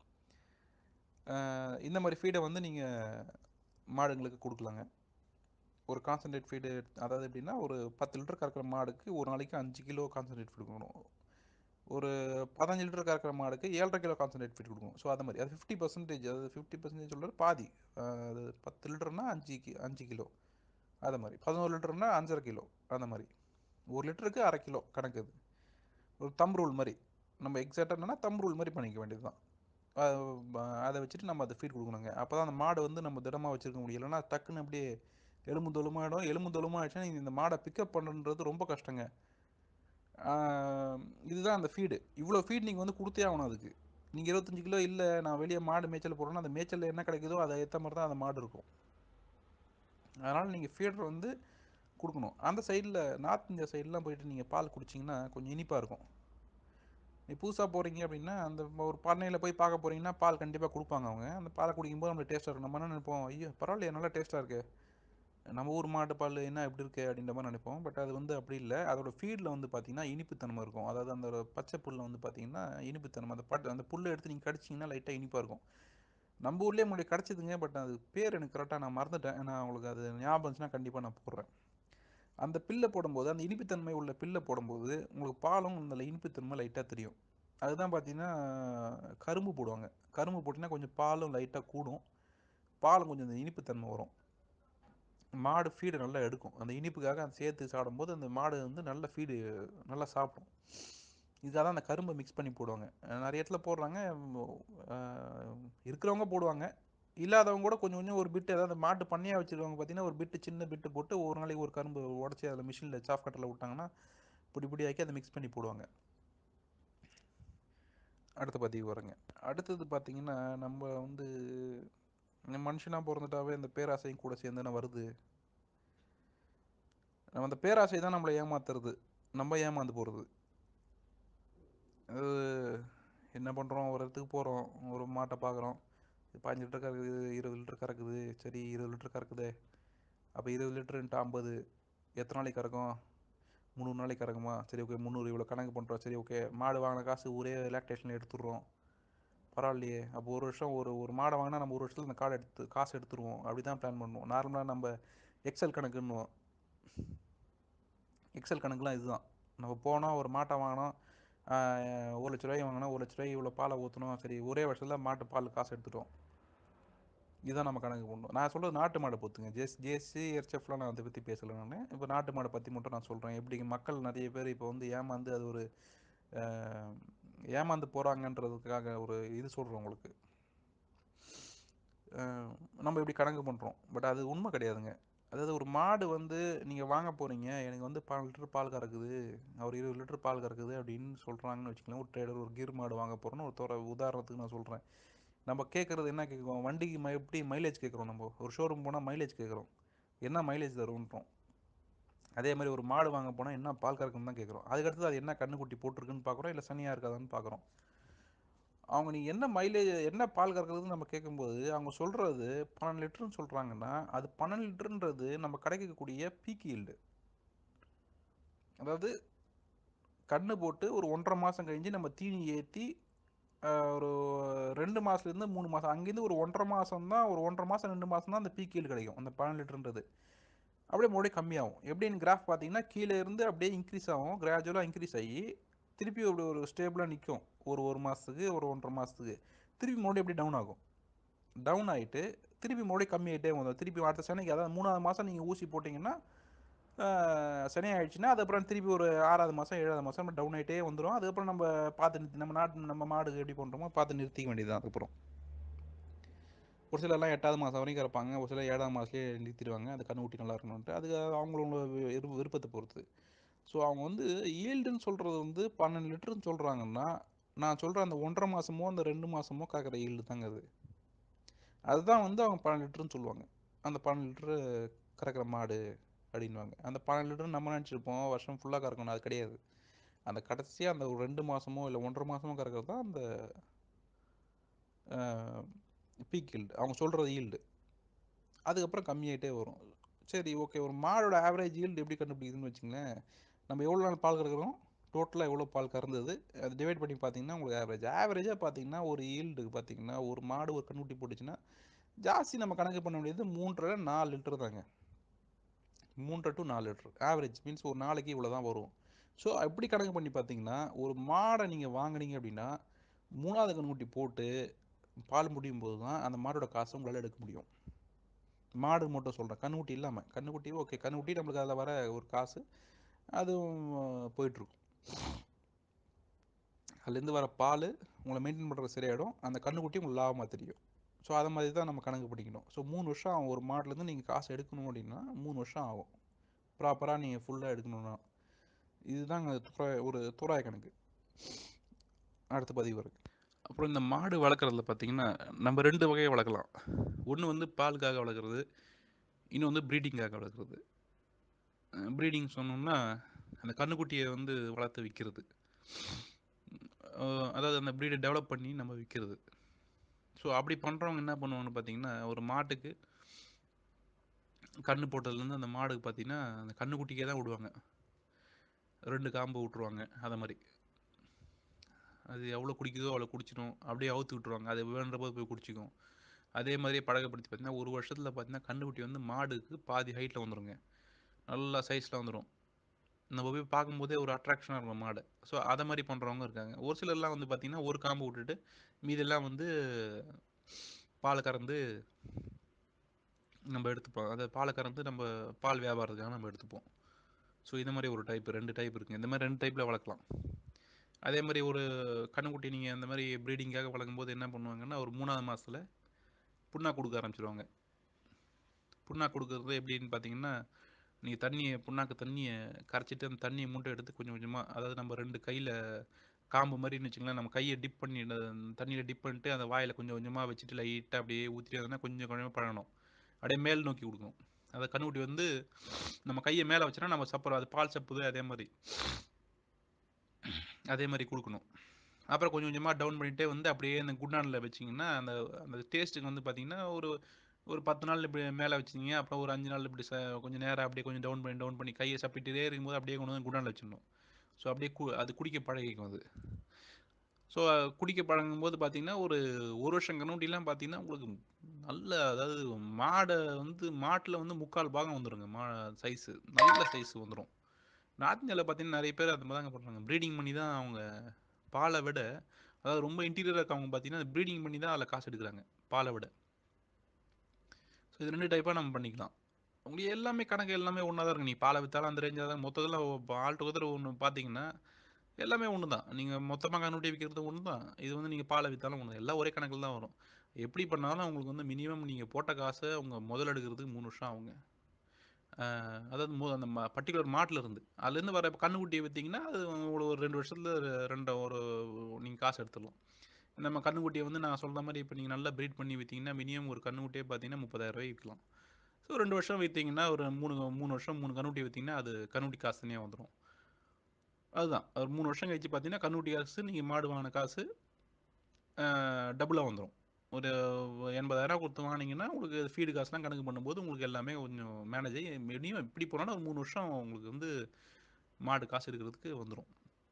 அஹ் இந்த மாதிரி ஃபீடை வந்து நீங்கள் மாடுங்களுக்கு கொடுக்கலாங்க ஒரு கான்சன்ட்ரேட் ஃபீடு அதாவது எப்படின்னா ஒரு பத்து லிட்டர் கறக்கிற மாடுக்கு ஒரு நாளைக்கு அஞ்சு கிலோ கான்சன்ட்ரேட் ஃபீட் கொடுக்கணும் ஒரு பதினஞ்சு லிட்டர் கறக்கிற மாடுக்கு ஏழரை கிலோ கான்சன்ட்ரேட் ஃபீட் கொடுக்கணும் ஸோ அது மாதிரி அது ஃபிஃப்டி பர்சன்டேஜ் அது ஃபிஃப்டி பர்சன்டேஜ் சொல்கிறது பாதி அஹ் அது பத்து லிட்டர்னா அஞ்சு கி அஞ்சு கிலோ அது மாதிரி பதினோரு லிட்டர்னா அஞ்சரை கிலோ அந்த மாதிரி ஒரு லிட்டருக்கு அரை கிலோ கணக்கு அது ஒரு தம் ரூல் மாதிரி நம்ம எக்ஸாக்டாக என்னன்னா தம் ரூல் மாதிரி பண்ணிக்க வேண்டியது தான் அதை வச்சுட்டு நம்ம அதை ஃபீட் கொடுக்கணுங்க அப்போ தான் அந்த மாடு வந்து நம்ம திடமாக வச்சுருக்க முடியும் இல்லைன்னா டக்குன்னு அப்படியே எலும்பு தொலுமாயிடும் எலும்பு தொலுமாயிடுச்சுன்னா நீங்கள் இந்த மாடை பிக்கப் பண்ணுறது ரொம்ப கஷ்டங்க ஆஹ் இதுதான் அந்த ஃபீடு இவ்வளோ ஃபீட் நீங்கள் வந்து கொடுத்தே ஆகணும் அதுக்கு நீங்கள் இருபத்தஞ்சு கிலோ இல்லை நான் வெளியே மாடு மேய்ச்சல் போடுறேன்னா அந்த மேய்ச்சலில் என்ன கிடைக்குதோ அதை ஏற்ற மாதிரி தான் அந்த மாடு இருக்கும் அதனால் நீங்கள் ஃபீடர் வந்து கொடுக்கணும் அந்த சைடில் நார்த் இந்தியா சைட்லாம் போயிட்டு நீங்கள் பால் குடிச்சிங்கன்னா கொஞ்சம் இனிப்பாக இருக்கும் நீ புதுசாக போகிறீங்க அப்படின்னா அந்த ஒரு பண்ணையில் போய் பார்க்க போகிறீங்கன்னா பால் கண்டிப்பாக கொடுப்பாங்க அவங்க அந்த பாலை குடிக்கும்போது நம்மளுக்கு டேஸ்ட்டாக இருக்கும் நம்ம என்ன நினைப்போம் ஐயோ பரவாயில்லையே நல்லா டேஸ்ட்டாக இருக்கு நம்ம ஊர் மாட்டு பால் என்ன எப்படி இருக்கு அப்படின்ற மாதிரி நினைப்போம் பட் அது வந்து அப்படி இல்லை அதோட ஃபீடில் வந்து பார்த்தீங்கன்னா இனிப்புத்தன்மை இருக்கும் அதாவது அந்த ஒரு பச்சை புல்ல வந்து பார்த்தீங்கன்னா இனிப்புத்தன்மை அந்த பட்டு அந்த புல்லை எடுத்து நீங்கள் கடிச்சிங்கன்னா லைட்டாக இனிப்பாக இருக்கும் நம்ம ஊர்லேயே முன்னாடி கிடச்சிதுங்க பட் அது பேர் எனக்கு கரெக்டாக நான் மறந்துட்டேன் நான் உங்களுக்கு அது ஞாபகம் இருந்துச்சுன்னா கண்டிப்பாக நான் போடுறேன் அந்த பில்லை போடும்போது அந்த இனிப்புத்தன்மை உள்ள பில்லை போடும்போது உங்களுக்கு பாலும் அந்த இனிப்புத்தன்மை லைட்டாக தெரியும் அதுதான் பார்த்தீங்கன்னா கரும்பு போடுவாங்க கரும்பு போட்டிங்கன்னா கொஞ்சம் பாலும் லைட்டாக கூடும் பாலும் கொஞ்சம் அந்த இனிப்புத்தன்மை வரும் மாடு ஃபீடு நல்லா எடுக்கும் அந்த இனிப்புக்காக அந்த சேர்த்து சாப்பிடும்போது அந்த மாடு வந்து நல்ல ஃபீடு நல்லா சாப்பிடும் இதுக்காக தான் அந்த கரும்பை மிக்ஸ் பண்ணி போடுவாங்க அஹ் நிறைய இடத்துல போடுறாங்க அஹ் இருக்கிறவங்க போடுவாங்க இல்லாதவங்க கூட கொஞ்சம் கொஞ்சம் ஒரு பிட்டு அதாவது மாட்டு பண்ணையாக வச்சுருக்கவங்க பார்த்தீங்கன்னா ஒரு பிட்டு சின்ன பிட்டு போட்டு ஒரு நாளைக்கு ஒரு கரும்பு உடச்சி அதில் மிஷினில் சாஃப் கட்டரில் விட்டாங்கன்னா பொடி பொடி ஆக்கி அதை மிக்ஸ் பண்ணி போடுவாங்க அடுத்த பதிவு வரேங்க அடுத்தது பார்த்தீங்கன்னா நம்ம வந்து மனுஷனாக பிறந்துட்டாவே இந்த பேராசையும் கூட சேர்ந்துன்னு வருது நம்ம அந்த பேராசை தான் நம்மளை ஏமாத்துறது நம்ம ஏமாந்து போகிறது அது என்ன பண்ணுறோம் ஒரு இடத்துக்கு போகிறோம் ஒரு மாட்டை பார்க்குறோம் பாஞ்சு லிட்டர் கறக்குது இருபது லிட்டர் கறக்குது சரி இருபது லிட்டர் கறக்குதே அப்போ இருபது லிட்டருன்ட்டு ஐம்பது எத்தனை நாளைக்கு கறக்கும் முந்நூறு நாளைக்கு கறக்குமா சரி ஓகே முந்நூறு இவ்வளோ கணக்கு பண்ணுறோம் சரி ஓகே மாடு வாங்கின காசு ஒரே லேக்டேஷனில் எடுத்துடுறோம் பரவாயில்லையே அப்போ ஒரு வருஷம் ஒரு ஒரு மாடை வாங்கினா நம்ம ஒரு வருஷத்தில் இந்த கார்டு எடுத்து காசு எடுத்துருவோம் அப்படி தான் பிளான் பண்ணுவோம் நார்மலாக நம்ம எக்ஸல் கணக்குன்னுவோம் எக்ஸல் கணக்குலாம் இதுதான் நம்ம போனோம் ஒரு மாட்டை வாங்கினோம் ஆஹ் ஒரு லட்ச ரூபாய் வாங்கினா ஒரு லட்ச ரூபாய் இவ்வளோ பாலை ஊற்றணும் சரி ஒரே வருஷத்தில் மாட்டு பால் காசு எடுத்துட்டோம் இதுதான் நம்ம கணக்கு பண்ணணும் நான் சொல்கிறது நாட்டு மாடை பொறுத்துங்க ஜெஸ் ஜேசி எர்ச்செஃப்லாம் நான் அதை பற்றி பேசலை நான் இப்போ நாட்டு மாடை பற்றி மட்டும் நான் சொல்கிறேன் எப்படி மக்கள் நிறைய பேர் இப்போ வந்து ஏமாந்து அது ஒரு ஆஹ், ஏமாந்து போகிறாங்கன்றதுக்காக ஒரு இது சொல்கிறேன் உங்களுக்கு ஆஹ், நம்ம இப்படி கணக்கு பண்ணுறோம் பட் அது உண்மை கிடையாதுங்க அதாவது ஒரு மாடு வந்து நீங்கள் வாங்க போகிறீங்க எனக்கு வந்து பால் லிட்டர் பால் கறக்குது ஒரு இருபது லிட்டர் பால் கறக்குது அப்படின்னு சொல்கிறாங்கன்னு வச்சுக்கலாம் ஒரு ட்ரேடர் ஒரு கீர் மாடு வாங்க போகிறோன்னு ஒரு தோற உதாரணத்துக்கு நான் சொல்கிறேன் நம்ம கேட்குறது என்ன கேட்குறோம் வண்டிக்கு மை எப்படி மைலேஜ் கேட்குறோம் நம்ம ஒரு ஷோரூம் போனால் மைலேஜ் கேட்குறோம் என்ன மைலேஜ் தரும்ன்றோம் அதே மாதிரி ஒரு மாடு வாங்க போனால் என்ன பால் கறக்குன்னு தான் கேட்குறோம் அதுக்கடுத்து அது என்ன கண்ணுக்குட்டி போட்டிருக்குன்னு பார்க்குறோம் இல்லை சனியாக இருக்காதான்னு பார்க்குறோம் அவங்க நீ என்ன மைலேஜ் என்ன பால் கறக்குதுன்னு நம்ம கேட்கும்போது அவங்க சொல்கிறது பன்னெண்டு லிட்டர்னு சொல்கிறாங்கன்னா அது பன்னெண்டு லிட்டருன்றது நம்ம கிடைக்கக்கூடிய பீக் ஈல்டு அதாவது கண்ணு போட்டு ஒரு ஒன்றரை மாதம் கழிஞ்சு நம்ம தீனி ஏற்றி ஒரு ரெண்டு மாதத்துலேருந்து மூணு மாதம் அங்கேருந்து ஒரு ஒன்றரை மாதம் தான் ஒரு ஒன்றரை மாதம் ரெண்டு மாதம் தான் அந்த பீக் ஈல்டு கிடைக்கும் அந்த பன்னெண்டு லிட்டருன்றது அப்படியே மறுபடியும் கம்மியாகும் எப்படின்னு கிராஃப் பார்த்தீங்கன்னா கீழே இருந்து அப்படியே இன்க்ரீஸ் ஆகும் கிராஜுவலாக இன்க்ரீஸ் ஆகி திருப்பி அப்படி ஒரு ஸ்டேபிளாக நிற்கும் ஒரு ஒரு மாதத்துக்கு ஒரு ஒன்றரை மாதத்துக்கு திருப்பி மறுபடியும் எப்படி டவுன் ஆகும் டவுன் ஆகிட்டு திருப்பி மறுபடியும் கம்மியாகிட்டே வரும் திருப்பி அடுத்த சனிக்கு அதாவது மூணாவது மாதம் நீங்கள் ஊசி போட்டிங்கன்னா ஆஹ், சனி ஆயிடுச்சுன்னா அதுக்கப்புறம் திருப்பி ஒரு ஆறாவது மாதம் ஏழாவது மாதம் டவுன் ஆகிட்டே வந்துடும் அதுக்கப்புறம் நம்ம பார்த்து நிறுத்தி நம்ம நாட்டு நம்ம மாடு எப்படி பண்ணுறோமோ பார்த்து நிறுத்திக்க வேண்டியது அதுக்கப்புறம் ஒரு சிலர்லாம் எட்டாவது மாதம் வரைக்கும் கறப்பாங்க ஒரு சிலர் ஏழாவது மாதத்துலேயே நிறுத்திடுவாங்க அந்த கண்ணு ஊட்டி நல்லா இருக்கணும்ன்ட்டு அது அவங்களோட விருப்ப விருப்பத்தை பொறுத்து ஸோ அவங்க வந்து ஈல்டுன்னு சொல்கிறது வந்து பன்னெண்டு லிட்டருன்னு சொல்கிறாங்கன்னா நான் சொல்கிற அந்த ஒன்றரை மாதமோ அந்த ரெண்டு மாதமோ கறக்கிற ஈல்டு தாங்க அது அதுதான் வந்து அவங்க பன்னெண்டு லிட்டருன்னு சொல்லுவாங்க அந்த பன்னெண்டு லிட்டரு கறக்கிற மாடு அப்படின்வாங்க அந்த பன்னெண்டு லிட்டர் நம்ம நினச்சிருப்போம் வருஷம் ஃபுல்லாக கறக்கணும் அது கிடையாது அந்த கடைசியாக அந்த ஒரு ரெண்டு மாதமோ இல்லை ஒன்றரை மாதமோ கறக்கிறது தான் அந்த பீக் ஈல்டு அவங்க சொல்கிறது ஈல்டு அதுக்கப்புறம் கம்மியாயிட்டே வரும் சரி ஓகே ஒரு மாடோட ஆவரேஜ் ஈல்டு எப்படி கண்டுபிடிக்குதுன்னு வச்சுங்களேன் நம்ம எவ்வளோ நாள் பால் கறக்குறோம் டோட்டலாக எவ்வளோ பால் கறந்தது அது டிவைட் பண்ணி பார்த்தீங்கன்னா உங்களுக்கு ஆவரேஜ் ஆவரேஜாக பார்த்தீங்கன்னா ஒரு ஈல்டுக்கு பார்த்தீங்கன்னா ஒரு மாடு ஒரு கண்ணுக்குட்டி போட்டுச்சுன்னா ஜாஸ்தி நம்ம கணக்கு பண்ண வேண்டியது மூன்றரை நாலு லிட்டர் தாங்க மூன்றரை டு நாலு லிட்டர் ஆவரேஜ் மீன்ஸ் ஒரு நாளைக்கு இவ்வளோ தான் வரும் ஸோ எப்படி கணக்கு பண்ணி பார்த்தீங்கன்னா ஒரு மாடை நீங்கள் வாங்குனீங்க அப்படின்னா மூணாவது கண்ணுக்குட்டி போட்டு பால் முடியும் போது தான் அந்த மாடோட காசை உங்களால் எடுக்க முடியும் மாடு மட்டும் சொல்கிறேன் கண்ணுக்குட்டி இல்லாமல் கண்ணுக்குட்டி ஓகே கண்ணுக்குட்டி நம்மளுக்கு அதில் வர ஒரு காசு அதுவும் போயிட்டுருக்கும் அதுலேருந்து வர பால் உங்களை மெயின்டைன் பண்ணுறது சரியாயிடும் அந்த கண்ணுக்குட்டி உங்களுக்கு லாபமாக தெரியும் ஸோ அதை மாதிரி தான் நம்ம கணக்கு படிக்கணும் ஸோ மூணு வருஷம் ஆகும் ஒரு மாட்டிலேருந்து நீங்கள் காசு எடுக்கணும் அப்படின்னா மூணு வருஷம் ஆகும் ப்ராப்பராக நீங்கள் ஃபுல்லாக எடுக்கணும்னா இதுதாங்க துறை ஒரு தோராய கணக்கு அடுத்த பதிவு இருக்கு அப்புறம் இந்த மாடு வளர்க்குறதுல பார்த்தீங்கன்னா நம்ம ரெண்டு வகையை வளர்க்கலாம் ஒன்று வந்து பாலுக்காக வளர்க்குறது இன்னும் வந்து ப்ரீடிங்காக வளர்க்குறது ப்ரீடிங் சொன்னோம்னா அந்த கன்றுக்குட்டியை வந்து வளர்த்து விற்கிறது அதாவது அந்த ப்ரீடை டெவலப் பண்ணி நம்ம விற்கிறது ஸோ அப்படி பண்ணுறவங்க என்ன பண்ணுவாங்கன்னு பார்த்தீங்கன்னா ஒரு மாட்டுக்கு கன்று போட்டதுலேருந்து அந்த மாடுக்கு பார்த்தீங்கன்னா அந்த கன்றுக்குட்டிக்கே தான் விடுவாங்க ரெண்டு காம்பு விட்ருவாங்க அதை மாதிரி அது எவ்வளோ குடிக்குதோ அவ்வளோ குடிச்சிடும் அப்படியே அவுத்து விட்ருவாங்க அது வேணுன்ற போது போய் குடிச்சிக்கும் அதே மாதிரியே பழக்கப்படுத்தி பார்த்தீங்கன்னா ஒரு வருஷத்தில் பார்த்தீங்கன்னா கன்றுக்குட்டி வந்து மாடுக்கு பாதி ஹைட்டில் வந்துருங்க நல்லா சைஸில் வந்துடும் நம்ம போய் பார்க்கும்போதே ஒரு அட்ராக்ஷனாக இருக்கும் மாடு ஸோ அதை மாதிரி பண்ணுறவங்க இருக்காங்க ஒரு சிலர்லாம் வந்து பார்த்திங்கன்னா ஒரு காம்பு விட்டுட்டு மீதெல்லாம் வந்து பால் கறந்து நம்ம எடுத்துப்போம் அதை பாலை கறந்து நம்ம பால் வியாபாரத்துக்காக நம்ம எடுத்துப்போம் ஸோ இந்த மாதிரி ஒரு டைப் ரெண்டு டைப் இருக்குங்க இந்த மாதிரி ரெண்டு டைப்பில் வளர்க்கலாம் அதே மாதிரி ஒரு கண்ணுக்குட்டி நீங்கள் அந்த மாதிரி ப்ரீடிங்காக வளர்க்கும்போது என்ன பண்ணுவாங்கன்னா ஒரு மூணாவது மாதத்தில் புண்ணாக்கு கொடுக்க ஆரம்பிச்சிருவாங்க புண்ணாக்கு கொடுக்குறது எப்படின்னு பார்த்தீங்கன்னா நீங்கள் தண்ணியை புண்ணாக்கு தண்ணியை கரைச்சிட்டு அந்த தண்ணியை மூட்டை எடுத்து கொஞ்சம் கொஞ்சமாக அதாவது நம்ம ரெண்டு கையில் காம்பு மாதிரின்னு வச்சுங்களேன் நம்ம கையை டிப் பண்ணி தண்ணியில் டிப் பண்ணிட்டு அந்த வாயில் கொஞ்சம் கொஞ்சமாக வச்சுட்டு லைட்டாக அப்படியே ஊற்றிட்டு இருந்தோம்னா கொஞ்சம் கொஞ்சமாக பழகணும் அப்படியே மேல் நோக்கி கொடுக்கணும் அதை கண்ணுக்குட்டி வந்து நம்ம கையை மேலே வச்சோன்னா நம்ம சப்புறோம் அது பால் சப்புது அதே மாதிரி அதே மாதிரி கொடுக்கணும் அப்புறம் கொஞ்சம் கொஞ்சமாக டவுன் பண்ணிகிட்டே வந்து அப்படியே அந்த குண்டானில் வச்சிங்கன்னா அந்த அந்த டேஸ்ட்டுக்கு வந்து பார்த்திங்கன்னா ஒரு ஒரு பத்து நாள் இப்படி மேலே வச்சிங்க அப்புறம் ஒரு அஞ்சு நாள் இப்படி ச கொஞ்சம் நேரம் அப்படியே கொஞ்சம் டவுன் பண்ணி டவுன் பண்ணி கையை சப்பிட்டுட்டே இருக்கும்போது அப்படியே கொண்டு வந்து குண்டானில் வச்சிடணும் ஸோ அப்படியே கு அது குடிக்க பழகிக்கும் அது ஸோ குடிக்க பழகும்போது பார்த்தீங்கன்னா ஒரு ஒரு வருஷம் கண்ணுட்டிலாம் பார்த்தீங்கன்னா உங்களுக்கு நல்ல அதாவது மாடை வந்து மாட்டில் வந்து முக்கால் பாகம் வந்துருங்க மா சைஸு நல்ல சைஸ் வந்துடும் நார்த் இந்தியாவில் பார்த்தீங்கன்னா நிறைய பேர் அந்த மாதிரி தாங்க பண்ணுறாங்க ப்ரீடிங் பண்ணி தான் அவங்க பாலை விட அதாவது ரொம்ப இன்டீரியராக இருக்கவங்க பார்த்தீங்கன்னா ப்ரீடிங் பண்ணி தான் அதில் காசு எடுக்கிறாங்க பாலை விட ஸோ இது ரெண்டு டைப்பாக நம்ம பண்ணிக்கலாம் உங்களுக்கு எல்லாமே கணக்கு எல்லாமே ஒன்றா தான் இருக்கும் நீ பாலை விற்றாலும் அந்த ரேஞ்சாக தான் மொத்தத்தில் ஆல் டுகெதர் ஒன்று பார்த்தீங்கன்னா எல்லாமே ஒன்று தான் நீங்கள் மொத்தமாக கண்ணுட்டி விற்கிறது ஒன்று தான் இது வந்து நீங்கள் பாலை விற்றாலும் ஒன்று எல்லாம் ஒரே கணக்கில் தான் வரும் எப்படி பண்ணாலும் உங்களுக்கு வந்து மினிமம் நீங்கள் போட்ட காசை அவங்க முதல் எடுக்கிறதுக்கு மூணு வருஷம் ஆகுங்க அதாவது மு அந்த பர்டிகுலர் மாட்டில் இருந்து அதுலேருந்து வர கண்ணுக்குட்டியை விற்றீங்கன்னா அது உங்களுக்கு ஒரு ரெண்டு வருஷத்தில் ரெண்டு ஒரு நீங்கள் காசு எடுத்துடலாம் நம்ம கண்ணுக்குட்டியை வந்து நான் சொல்கிற மாதிரி இப்போ நீங்கள் நல்லா ப்ரீட் பண்ணி விற்றீங்கன்னா மினிமம் ஒரு கண்ணுக்குட்டியே பார்த்தீங்கன்னா முப்பதாயிரரூவாய் விற்கலாம் ஸோ ரெண்டு வருஷம் விற்றீங்கன்னா ஒரு மூணு மூணு வருஷம் மூணு கண்ணுக்குட்டி விற்றீங்கன்னா அது கண்ணுக்குட்டி காசு தனியாக வந்துடும் அதுதான் ஒரு மூணு வருஷம் கழிச்சு பார்த்தீங்கன்னா கண்ணுக்குட்டி காசு நீங்கள் மாடு வாங்கின காசு டபுளாக வந்துடும் ஒரு எண்பதாயிரம் கொடுத்து வாங்கினீங்கன்னா உங்களுக்கு ஃபீடு காசுலாம் கணக்கு பண்ணும்போது உங்களுக்கு எல்லாமே கொஞ்சம் மேனேஜ் ஆகி மினிமம் இப்படி போனாலும் ஒரு மூணு வருஷம் உங்களுக்கு வந்து மாடு காசு எடுக்கிறதுக்கு வந்துடும்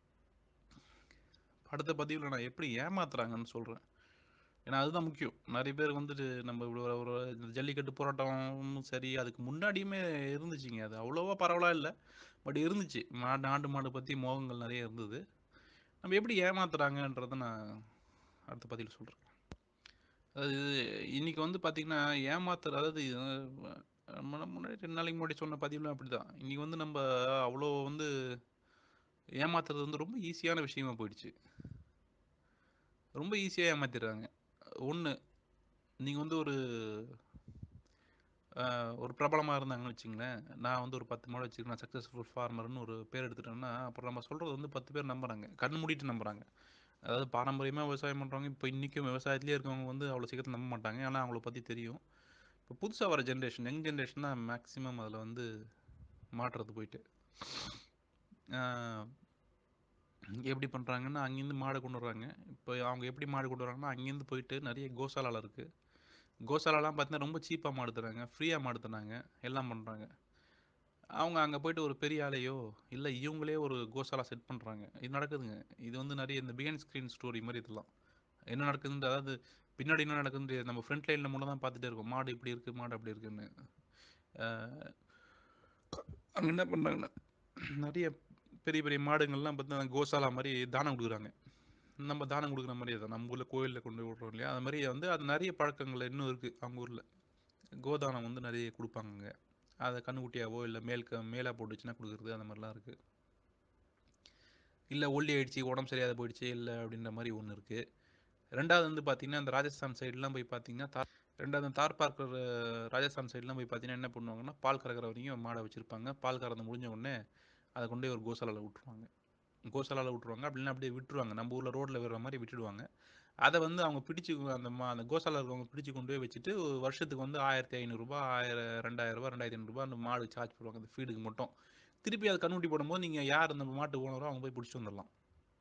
அடுத்த பதிவில் நான் எப்படி ஏமாத்துறாங்கன்னு சொல்கிறேன் ஏன்னா அதுதான் முக்கியம் நிறைய பேர் வந்துட்டு நம்ம இப்படி ஒரு ஒரு ஜல்லிக்கட்டு போராட்டமும் சரி அதுக்கு முன்னாடியுமே இருந்துச்சுங்க அது அவ்வளோவா பரவலாக இல்லை பட் இருந்துச்சு மாடு நாட்டு மாடு பற்றி மோகங்கள் நிறைய இருந்தது நம்ம எப்படி ஏமாத்துறாங்கன்றதை நான் அடுத்த பதிவில் சொல்கிறேன் அதாவது இன்றைக்கி வந்து பார்த்திங்கன்னா ஏமாத்துற அதாவது நம்ம முன்னாடி ரெண்டு நாளைக்கு முன்னாடி சொன்ன பதிவுலாம் அப்படி தான் இன்றைக்கி வந்து நம்ம அவ்வளோ வந்து ஏமாத்துறது வந்து ரொம்ப ஈஸியான விஷயமா போயிடுச்சு ரொம்ப ஈஸியாக ஏமாத்திடுறாங்க ஒன்று நீங்கள் வந்து ஒரு ஒரு பிரபலமாக இருந்தாங்கன்னு வச்சுங்களேன் நான் வந்து ஒரு பத்து மாடு வச்சுருக்கேன் சக்ஸஸ்ஃபுல் ஃபார்மர்னு ஒரு பேர் எடுத்துட்டேன்னா அப்புறம் நம்ம சொல்கிறது வந்து பத்து பேர் நம்புகிறாங்க கண் மூடிட்டு நம்புகிறாங்க அதாவது பாரம்பரியமாக விவசாயம் பண்ணுறவங்க இப்போ இன்றைக்கும் விவசாயத்துலேயே இருக்கவங்க வந்து அவ்வளோ சீக்கிரத்தில் நம்ப மாட்டாங்க ஆனால் அவங்கள பற்றி தெரியும் இப்போ புதுசாக வர ஜென்ரேஷன் யங் ஜென்ரேஷன் தான் மேக்ஸிமம் அதில் வந்து மாற்றுறது போயிட்டு எப்படி பண்ணுறாங்கன்னா அங்கேருந்து மாடு கொண்டு வர்றாங்க இப்போ அவங்க எப்படி மாடு கொண்டு வராங்கன்னா அங்கேருந்து போயிட்டு நிறைய கோசாலாவில் இருக்குது கோசாலாலாம் பார்த்தீங்கன்னா ரொம்ப சீப்பாக மாடு தராங்க ஃப்ரீயாக மாடு தராங்க எல்லாம் பண்ணுறாங்க அவங்க அங்கே போயிட்டு ஒரு பெரிய ஆளையோ இல்லை இவங்களே ஒரு கோசாலா செட் பண்ணுறாங்க இது நடக்குதுங்க இது வந்து நிறைய இந்த பிஹைண்ட் ஸ்க்ரீன் ஸ்டோரி மாதிரி இதெல்லாம் என்ன நடக்குதுன்னு அதாவது பின்னாடி என்ன நடக்குதுன்னு நம்ம ஃப்ரண்ட் லைனில் மூலம் தான் பார்த்துட்டே இருக்கோம் மாடு இப்படி இருக்குது மாடு அப்படி இருக்குன்னு அங்கே என்ன பண்ணுறாங்கன்னா நிறைய பெரிய பெரிய மாடுங்கள்லாம் பார்த்தீங்கன்னா கோசாலா மாதிரி தானம் கொடுக்குறாங்க நம்ம தானம் கொடுக்குற மாதிரி தான் நம்ம ஊரில் கோயிலில் கொண்டு விட்றோம் இல்லையா அது மாதிரி வந்து அது நிறைய பழக்கங்கள் இன்னும் இருக்குது அவங்க ஊரில் கோதானம் வந்து நிறைய கொடுப்பாங்க அதை கண்ணுக்குட்டியாவோ இல்லை மேல் க மேலாக போட்டுச்சுன்னா கொடுக்குறது அந்த மாதிரிலாம் இருக்குது இல்லை ஒல்லி ஆயிடுச்சு உடம்பு சரியாக போயிடுச்சு இல்லை அப்படின்ற மாதிரி ஒன்று இருக்குது ரெண்டாவது வந்து பார்த்திங்கன்னா அந்த ராஜஸ்தான் சைட்லாம் போய் பார்த்தீங்கன்னா தார் ரெண்டாவது அந்த தார் பார்க்கர் ராஜஸ்தான் சைட்லாம் போய் பார்த்தீங்கன்னா என்ன பண்ணுவாங்கன்னா பால் கறக்கிற வரைக்கும் மாடை வச்சுருப்பாங்க பால் கறந்து முடிஞ்ச உடனே அதை கொண்டு போய் ஒரு கோசாலாவில் விட்ருவாங்க கோசாலாவில் விட்ருவாங்க அப்படின்னா அப்படியே விட்டுருவாங்க நம்ம ஊரில் ரோட்டில் விடுற மாதிரி விட்டுடுவாங்க அதை வந்து அவங்க பிடிச்சி அந்த மா அந்த கோசாலா இருக்கவங்க பிடிச்சி கொண்டு போய் வச்சுட்டு வருஷத்துக்கு வந்து ஆயிரத்தி ஐநூறுரூபா ஆயிரம் ரெண்டாயிரரூபா ரெண்டாயிரத்தி ஐநூறுரூபா அந்த மாடு சார்ஜ் பண்ணுவாங்க அந்த ஃபீடுக்கு மட்டும் திருப்பி அது கண்ணுட்டி போடும்போது நீங்கள் யார் அந்த மாட்டு ஓனரோ அவங்க போய் பிடிச்சி வந்துடலாம்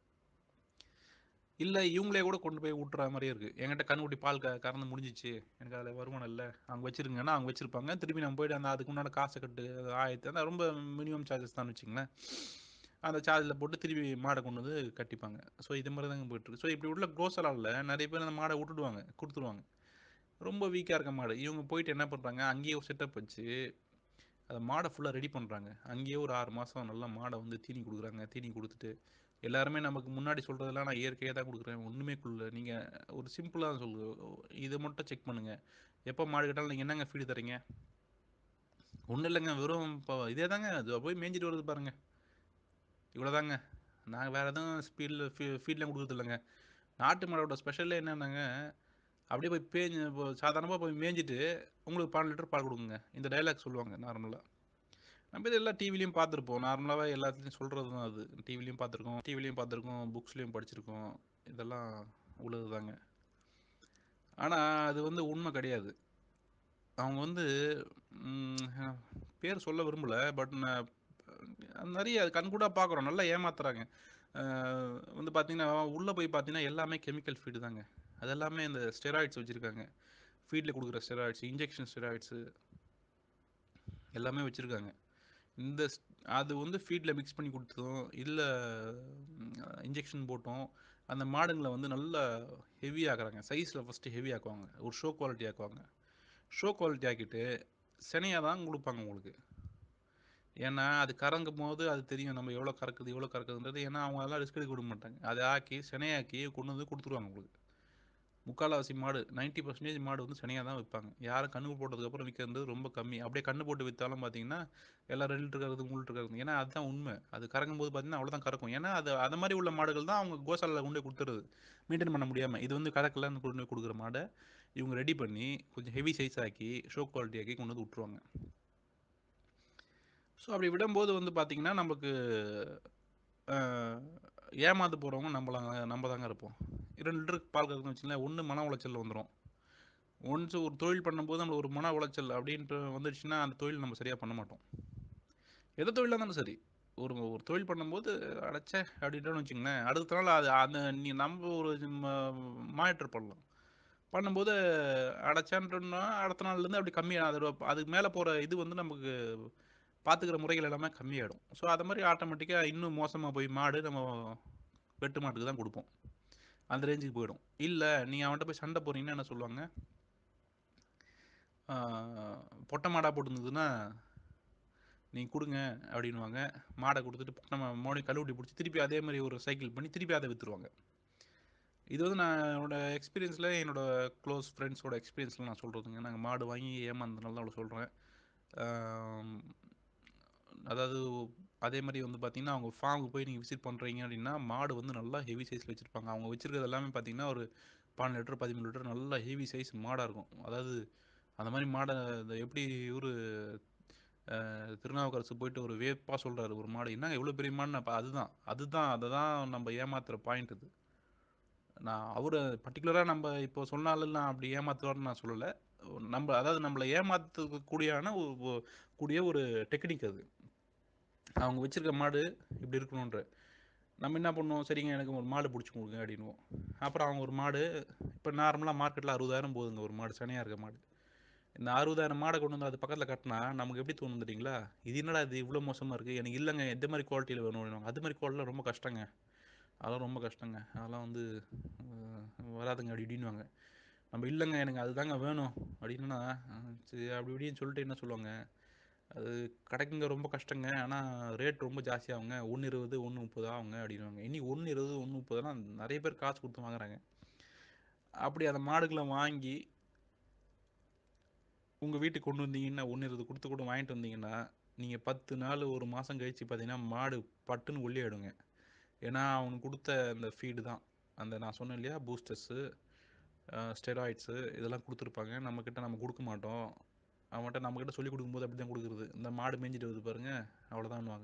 இல்லை இவங்களே கூட கொண்டு போய் விட்டுற மாதிரியே இருக்குது என்கிட்ட கண்ணுக்குட்டி பால் க கறந்து முடிஞ்சிச்சு எனக்கு அதில் வருமானம் இல்லை அவங்க வச்சுருங்கன்னா அவங்க வச்சுருப்பாங்க திருப்பி நம்ம போய்ட்டு அந்த அதுக்கு முன்னாடி காசை கட்டு ஆயிரத்தி அந்த ரொம்ப மினிமம் சார்ஜஸ் தான் வச்சுங்களேன் அந்த சார்ஜில் போட்டு திருப்பி மாடை கொண்டு வந்து கட்டிப்பாங்க ஸோ இது மாதிரி தாங்க போயிட்டுருக்கு ஸோ இப்படி உள்ள கோசலாவில் நிறைய பேர் அந்த மாடை விட்டுடுவாங்க கொடுத்துருவாங்க ரொம்ப வீக்காக இருக்க மாடு இவங்க போயிட்டு என்ன பண்ணுறாங்க அங்கேயே ஒரு செட்டப் வச்சு அதை மாடை ஃபுல்லாக ரெடி பண்ணுறாங்க அங்கேயே ஒரு ஆறு மாதம் நல்லா மாடை வந்து தீனி கொடுக்குறாங்க தீனி கொடுத்துட்டு எல்லாருமே நமக்கு முன்னாடி சொல்கிறதெல்லாம் நான் இயற்கையாக தான் கொடுக்குறேன் ஒன்றுமே குள்ள நீங்கள் ஒரு சிம்பிளாக சொல்லு இதை மட்டும் செக் பண்ணுங்கள் எப்போ மாடு கேட்டாலும் நீங்கள் என்னங்க ஃபீடு தரீங்க ஒன்றும் இல்லைங்க வெறும் இப்போ இதே தாங்க அது போய் மேய்ஞ்சிட்டு வருது பாருங்கள் இவ்வளோதாங்க நாங்கள் வேறு எதுவும் ஸ்பீடில் ஃபீ ஃபீட்லாம் கொடுக்குறது இல்லைங்க நாட்டு மாடோட ஸ்பெஷலே என்னென்னாங்க அப்படியே போய் பேஞ்சு இப்போ சாதாரணமாக போய் மேய்ஞ்சிட்டு உங்களுக்கு பன்னெண்டு லிட்டர் பால் கொடுக்குங்க இந்த டைலாக் சொல்லுவாங்க நார்மலாக நம்ம இது எல்லாம் டிவிலையும் பார்த்துருப்போம் நார்மலாகவே எல்லாத்துலேயும் சொல்கிறது தான் அது டிவிலையும் பார்த்துருக்கோம் டிவிலையும் பார்த்துருக்கோம் புக்ஸ்லேயும் படிச்சிருக்கோம் இதெல்லாம் உள்ளது தாங்க ஆனால் அது வந்து உண்மை கிடையாது அவங்க வந்து ம், பேர் சொல்ல விரும்பல பட் நான் நிறைய அது கண் கூட பார்க்குறோம் நல்லா ஏமாத்துறாங்க அஹ், வந்து பார்த்தீங்கன்னா உள்ளே போய் பார்த்தீங்கன்னா எல்லாமே கெமிக்கல் ஃபீடு தாங்க அது எல்லாமே இந்த ஸ்டெராய்ட்ஸ் வச்சுருக்காங்க ஃபீடில் கொடுக்குற ஸ்டெராய்ட்ஸ் இன்ஜெக்ஷன் ஸ்டெராய்ட்ஸு எல்லாமே வச்சுருக்காங்க இந்த ஸ்- அது வந்து ஃபீடில் மிக்ஸ் பண்ணி கொடுத்ததும் இல்லை இன்ஜெக்ஷன் போட்டோம் அந்த மாடுங்களை வந்து நல்லா ஹெவி ஆக்குறாங்க சைஸில் ஃபஸ்ட்டு ஹெவி ஆக்குவாங்க ஒரு ஷோ குவாலிட்டி ஆக்குவாங்க ஷோ குவாலிட்டி ஆக்கிட்டு சினையாக தான் கொடுப்பாங்க உங்களுக்கு ஏன்னா அது கறங்கும் போது அது தெரியும் நம்ம எவ்வளோ கறக்குது எவ்வளோ கறக்குதுன்றது ஏன்னா அவங்க அதெல்லாம் ரிஸ்க் எடுக்க விட மாட்டாங்க அதை ஆக்கி சினையாக்கி கொண்டு வந்து கொடுத்துருவாங்க உங்களுக்கு முக்கால்வாசி மாடு 90% பர்சன்டேஜ் மாடு வந்து சனியாக தான் விற்பாங்க யாரும் கண்ணு போட்டதுக்கப்புறம் விற்கிறது ரொம்ப கம்மி அப்படியே கண்ணு போட்டு விற்றாலும் பார்த்தீங்கன்னா எல்லாம் ரெண்டு இருக்கிறது மூணு இருக்கிறது ஏன்னா அதுதான் உண்மை அது கறக்கும் போது பார்த்தீங்கன்னா அவ்வளோதான் கறக்கும் ஏன்னா அது அது மாதிரி உள்ள மாடுகள் தான் அவங்க கோசாலில் கொண்டு போய் கொடுத்துருது மெயின்டைன் பண்ண முடியாமல் இது வந்து கறக்கலன்னு கொண்டு போய் கொடுக்குற மாடை இவங்க ரெடி பண்ணி கொஞ்சம் ஹெவி சைஸ் ஆக்கி ஷோ குவாலிட்டி ஆக்கி கொண்டு வந்து விட்ருவாங்க ஸோ அப்படி விடும்போது வந்து பார்த்தீங்கன்னா நமக்கு அஹ், ஏமாந்து போகிறவங்க நம்மளாங்க நம்ம தாங்க இருப்போம் இரண்டு லிட்டருக்கு பால் கறக்குன்னு வச்சுங்களேன் ஒன்று மன உளைச்சல் வந்துடும் ஒன்ஸ் ஒரு தொழில் பண்ணும்போது நம்ம ஒரு மன உளைச்சல் அப்படின்ட்டு வந்துடுச்சுன்னா அந்த தொழில் நம்ம சரியாக பண்ண மாட்டோம் எந்த தொழிலாக இருந்தாலும் சரி ஒரு ஒரு தொழில் பண்ணும்போது அடைச்சே அப்படின்ட்டு வச்சுங்களேன் அடுத்த நாள் அது அந்த நீ நம்ம ஒரு மானிட்டர் பண்ணலாம் பண்ணும்போது அடைச்சான்றோன்னா அடுத்த நாள்லேருந்து அப்படி கம்மியாக அது அதுக்கு மேலே போகிற இது வந்து நமக்கு பார்த்துக்கிற முறைகள் எல்லாமே கம்மியாயிடும் ஸோ அது மாதிரி ஆட்டோமேட்டிக்காக இன்னும் மோசமாக போய் மாடு நம்ம வெட்டு மாட்டுக்கு தான் கொடுப்போம் அந்த ரேஞ்சுக்கு போயிடும் இல்லை நீங்கள் அவன்கிட்ட போய் சண்டை போகிறீங்கன்னா என்ன சொல்லுவாங்க ஆஹ், பொட்டை மாடாக போட்டுருந்ததுன்னா நீங்கள் கொடுங்க அப்படின்வாங்க மாடை கொடுத்துட்டு பொட்டை மா மோடி கழுவுட்டி பிடிச்சி திருப்பி அதே மாதிரி ஒரு சைக்கிள் பண்ணி திருப்பி அதை விற்றுருவாங்க இது வந்து நான் என்னோட எக்ஸ்பீரியன்ஸில் என்னோட க்ளோஸ் ஃப்ரெண்ட்ஸோட எக்ஸ்பீரியன்ஸில் நான் சொல்கிறதுங்க நாங்கள் மாடு வாங்கி ஏமாந்தனால தான் அவ்வளோ சொல்கிறேன் அதாவது அதே மாதிரி வந்து பார்த்தீங்கன்னா அவங்க ஃபார்முக்கு போய் நீங்கள் விசிட் பண்ணுறீங்க அப்படின்னா மாடு வந்து நல்லா ஹெவி சைஸில் வச்சுருப்பாங்க அவங்க வச்சுருக்கிறது எல்லாமே பார்த்தீங்கன்னா ஒரு பன்னெண்டு லிட்டர் பதிமூணு லிட்டர் நல்லா ஹெவி சைஸ் மாடாக இருக்கும் அதாவது அந்த மாதிரி மாடை இந்த எப்படி இவர் திருநாவுக்கரசு போயிட்டு ஒரு வேப்பாக சொல்கிறாரு ஒரு மாடு என்ன இவ்வளோ பெரிய மாடுன்னு அப்போ அதுதான் அதுதான் அதை தான் நம்ம ஏமாத்துகிற பாயிண்ட் இது நான் அவர் பர்டிகுலராக நம்ம இப்போ சொன்னாலும் நான் அப்படி ஏமாத்துவார்னு நான் சொல்லலை நம்ம அதாவது நம்மளை ஏமாற்றக்கூடியான ஒரு- கூடிய ஒரு டெக்னிக் அது அவங்க வச்சிருக்க மாடு இப்படி இருக்கணுன்ற நம்ம என்ன பண்ணுவோம் சரிங்க எனக்கு ஒரு மாடு பிடிச்சி கொடுங்க அப்படின்னுவோம் அப்புறம் அவங்க ஒரு மாடு இப்போ நார்மலாக மார்க்கெட்டில் அறுபதாயிரம் போகுதுங்க ஒரு மாடு சனியாக இருக்க மாடு இந்த அறுபதாயிரம் மாடை கொண்டு வந்து அது பக்கத்தில் கட்டினா நமக்கு எப்படி தோணும் தெரியுங்களா இது என்னடா இது இவ்வளோ மோசமாக இருக்குது எனக்கு இல்லைங்க எந்த மாதிரி குவாலிட்டியில் வேணும் அப்படின்னுவாங்க. அது மாதிரி குவாலிட்டியில் ரொம்ப கஷ்டங்க அதெல்லாம் ரொம்ப கஷ்டங்க அதெல்லாம் வந்து அஹ், வராதுங்க அப்படி இப்படின்னுவாங்க நம்ம இல்லைங்க எனக்கு அதுதாங்க வேணும் அப்படின்னா அஹ், சரி அப்படி இப்படின்னு சொல்லிட்டு என்ன சொல்லுவாங்க அது கிடைக்குங்க ரொம்ப கஷ்டங்க ஆனால் ரேட் ரொம்ப ஜாஸ்தியாகுங்க ஒன்று இருபது ஒன்று முப்பது ஆகுங்க அப்படின்வாங்க இனி ஒன்று இருபது ஒன்று முப்பதுலாம் நிறைய பேர் காசு கொடுத்து வாங்குறாங்க அப்படி அந்த மாடுகளை வாங்கி உங்கள் வீட்டுக்கு கொண்டு வந்தீங்கன்னா ஒன்று இருபது கொடுத்து கூட வாங்கிட்டு வந்தீங்கன்னா நீங்கள் பத்து நாள் ஒரு மாதம் கழிச்சு பார்த்தீங்கன்னா மாடு பட்டுன்னு ஒல்லியாயிடுங்க ஏன்னா அவனுக்கு கொடுத்த அந்த ஃபீடு தான் அந்த நான் சொன்னேன் இல்லையா பூஸ்டர்ஸு ஸ்டெராய்ட்ஸு இதெல்லாம் கொடுத்துருப்பாங்க நம்மக்கிட்ட நம்ம கொடுக்க மாட்டோம் அவன்கிட்ட நம்மக்கிட்ட சொல்லி கொடுக்கும்போது அப்படி தான் கொடுக்குறது இந்த மாடு மேய்ஞ்சிட்டு வருது பாருங்க அவ்வளோதான்னுவாங்க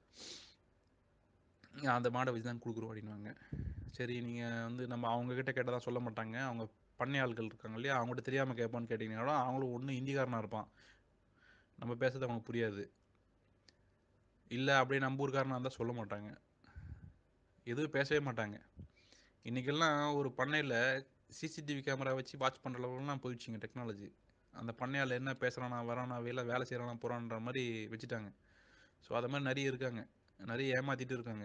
அந்த மாடை வச்சு தான் கொடுக்குறோம் அப்படின்வாங்க சரி நீங்கள் வந்து நம்ம அவங்கக்கிட்ட கேட்டதான் சொல்ல மாட்டாங்க அவங்க பண்ணை ஆட்கள் இருக்காங்க இல்லையா அவங்ககிட்ட தெரியாமல் கேட்பான்னு கேட்டிங்கன்னா அவங்களும் ஒன்று ஹிந்திக்காரனாக இருப்பான் நம்ம பேசுறது அவனுக்கு புரியாது இல்லை அப்படியே நம்ம ஊர்க்காரனாக இருந்தால் சொல்ல மாட்டாங்க எதுவும் பேசவே மாட்டாங்க இன்றைக்கெல்லாம் ஒரு பண்ணையில் சிசிடிவி கேமரா வச்சு வாட்ச் பண்ணுற லெவல்லாம் போயிடுச்சுங்க டெக்னாலஜி அந்த பண்ணையால் என்ன பேசுகிறானா வரானா வேலை வேலை செய்கிறானா போகிறான்ற மாதிரி வச்சுட்டாங்க ஸோ அது மாதிரி நிறைய இருக்காங்க நிறைய ஏமாற்றிட்டு இருக்காங்க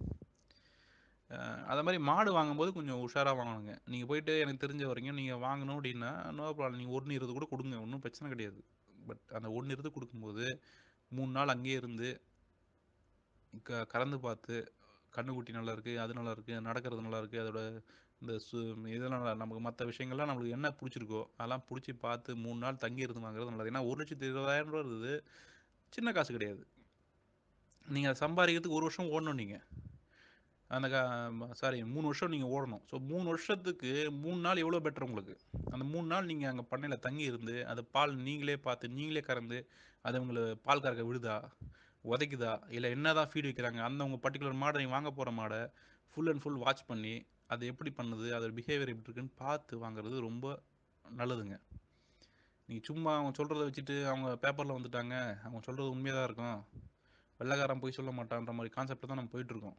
அஹ் அது மாதிரி மாடு வாங்கும்போது கொஞ்சம் உஷாராக வாங்கணுங்க நீங்கள் போயிட்டு எனக்கு தெரிஞ்ச வரைக்கும் நீங்கள் வாங்கணும் அப்படின்னா நோ ப்ராப்ளம் நீங்கள் ஒன்று இருபது கூட கொடுங்க ஒன்றும் பிரச்சனை கிடையாது பட் அந்த ஒன்று இருபது கொடுக்கும்போது மூணு நாள் அங்கேயே இருந்து க கறந்து பார்த்து கண்ணுக்குட்டி நல்லா இருக்குது அது நல்லா இருக்குது நடக்கிறது நல்லா இருக்குது அதோட இந்த சு இதெல்லாம் நல்லா- நமக்கு மற்ற விஷயங்கள்லாம் நம்மளுக்கு என்ன பிடிச்சிருக்கோ அதெல்லாம் பிடிச்சி பார்த்து மூணு நாள் தங்கி இருந்து வாங்குறது நல்லது ஏன்னா ஒரு லட்சத்தி இருபதாயிரம் ரூபா இருக்குது சின்ன காசு கிடையாது நீங்கள் அதை சம்பாதிக்கிறதுக்கு ஒரு வருஷம் ஓடணும் நீங்கள் அந்த கா சாரி மூணு வருஷம் நீங்கள் ஓடணும் ஸோ மூணு வருஷத்துக்கு மூணு நாள் எவ்வளோ பெட்டர் உங்களுக்கு அந்த மூணு நாள் நீங்கள் அங்கே பண்ணையில் தங்கி இருந்து அது பால் நீங்களே பார்த்து நீங்களே கறந்து அது உங்களுக்கு பால் கறக்க விடுதா உதைக்குதா இல்லை என்ன தான் ஃபீட் வைக்கிறாங்க அந்த உங்கள் பர்டிகுலர் மாடை நீங்கள் வாங்க போகிற மாடை ஃபுல் அண்ட் ஃபுல் வாட்ச் பண்ணி அது எப்படி பண்ணுது அதோட பிஹேவியர் எப்படி இருக்குன்னு பார்த்து வாங்குறது ரொம்ப நல்லதுங்க நீங்கள் சும்மா அவங்க சொல்கிறத வச்சுட்டு அவங்க பேப்பரில் வந்துட்டாங்க அவங்க சொல்கிறது உண்மையாக தான் இருக்கும் வெள்ளைக்காரன் போய் சொல்ல மாட்டான்ற மாதிரி கான்செப்டில் தான் நம்ம போயிட்டுருக்கோம்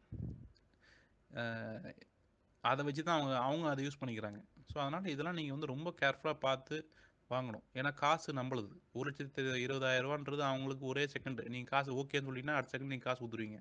அதை வச்சு தான் அவங்க அவங்க அதை யூஸ் பண்ணிக்கிறாங்க ஸோ அதனால் இதெல்லாம் நீங்கள் வந்து ரொம்ப கேர்ஃபுல்லாக பார்த்து வாங்கணும் ஏன்னா காசு நம்மளுது ஒரு லட்சத்து இருபதாயிரரூவான்றது அவங்களுக்கு ஒரே செகண்ட் நீங்கள் காசு ஓகேன்னு சொல்லிங்கன்னா அடுத்த செகண்ட் நீங்கள் காசு ஊற்றுருவீங்க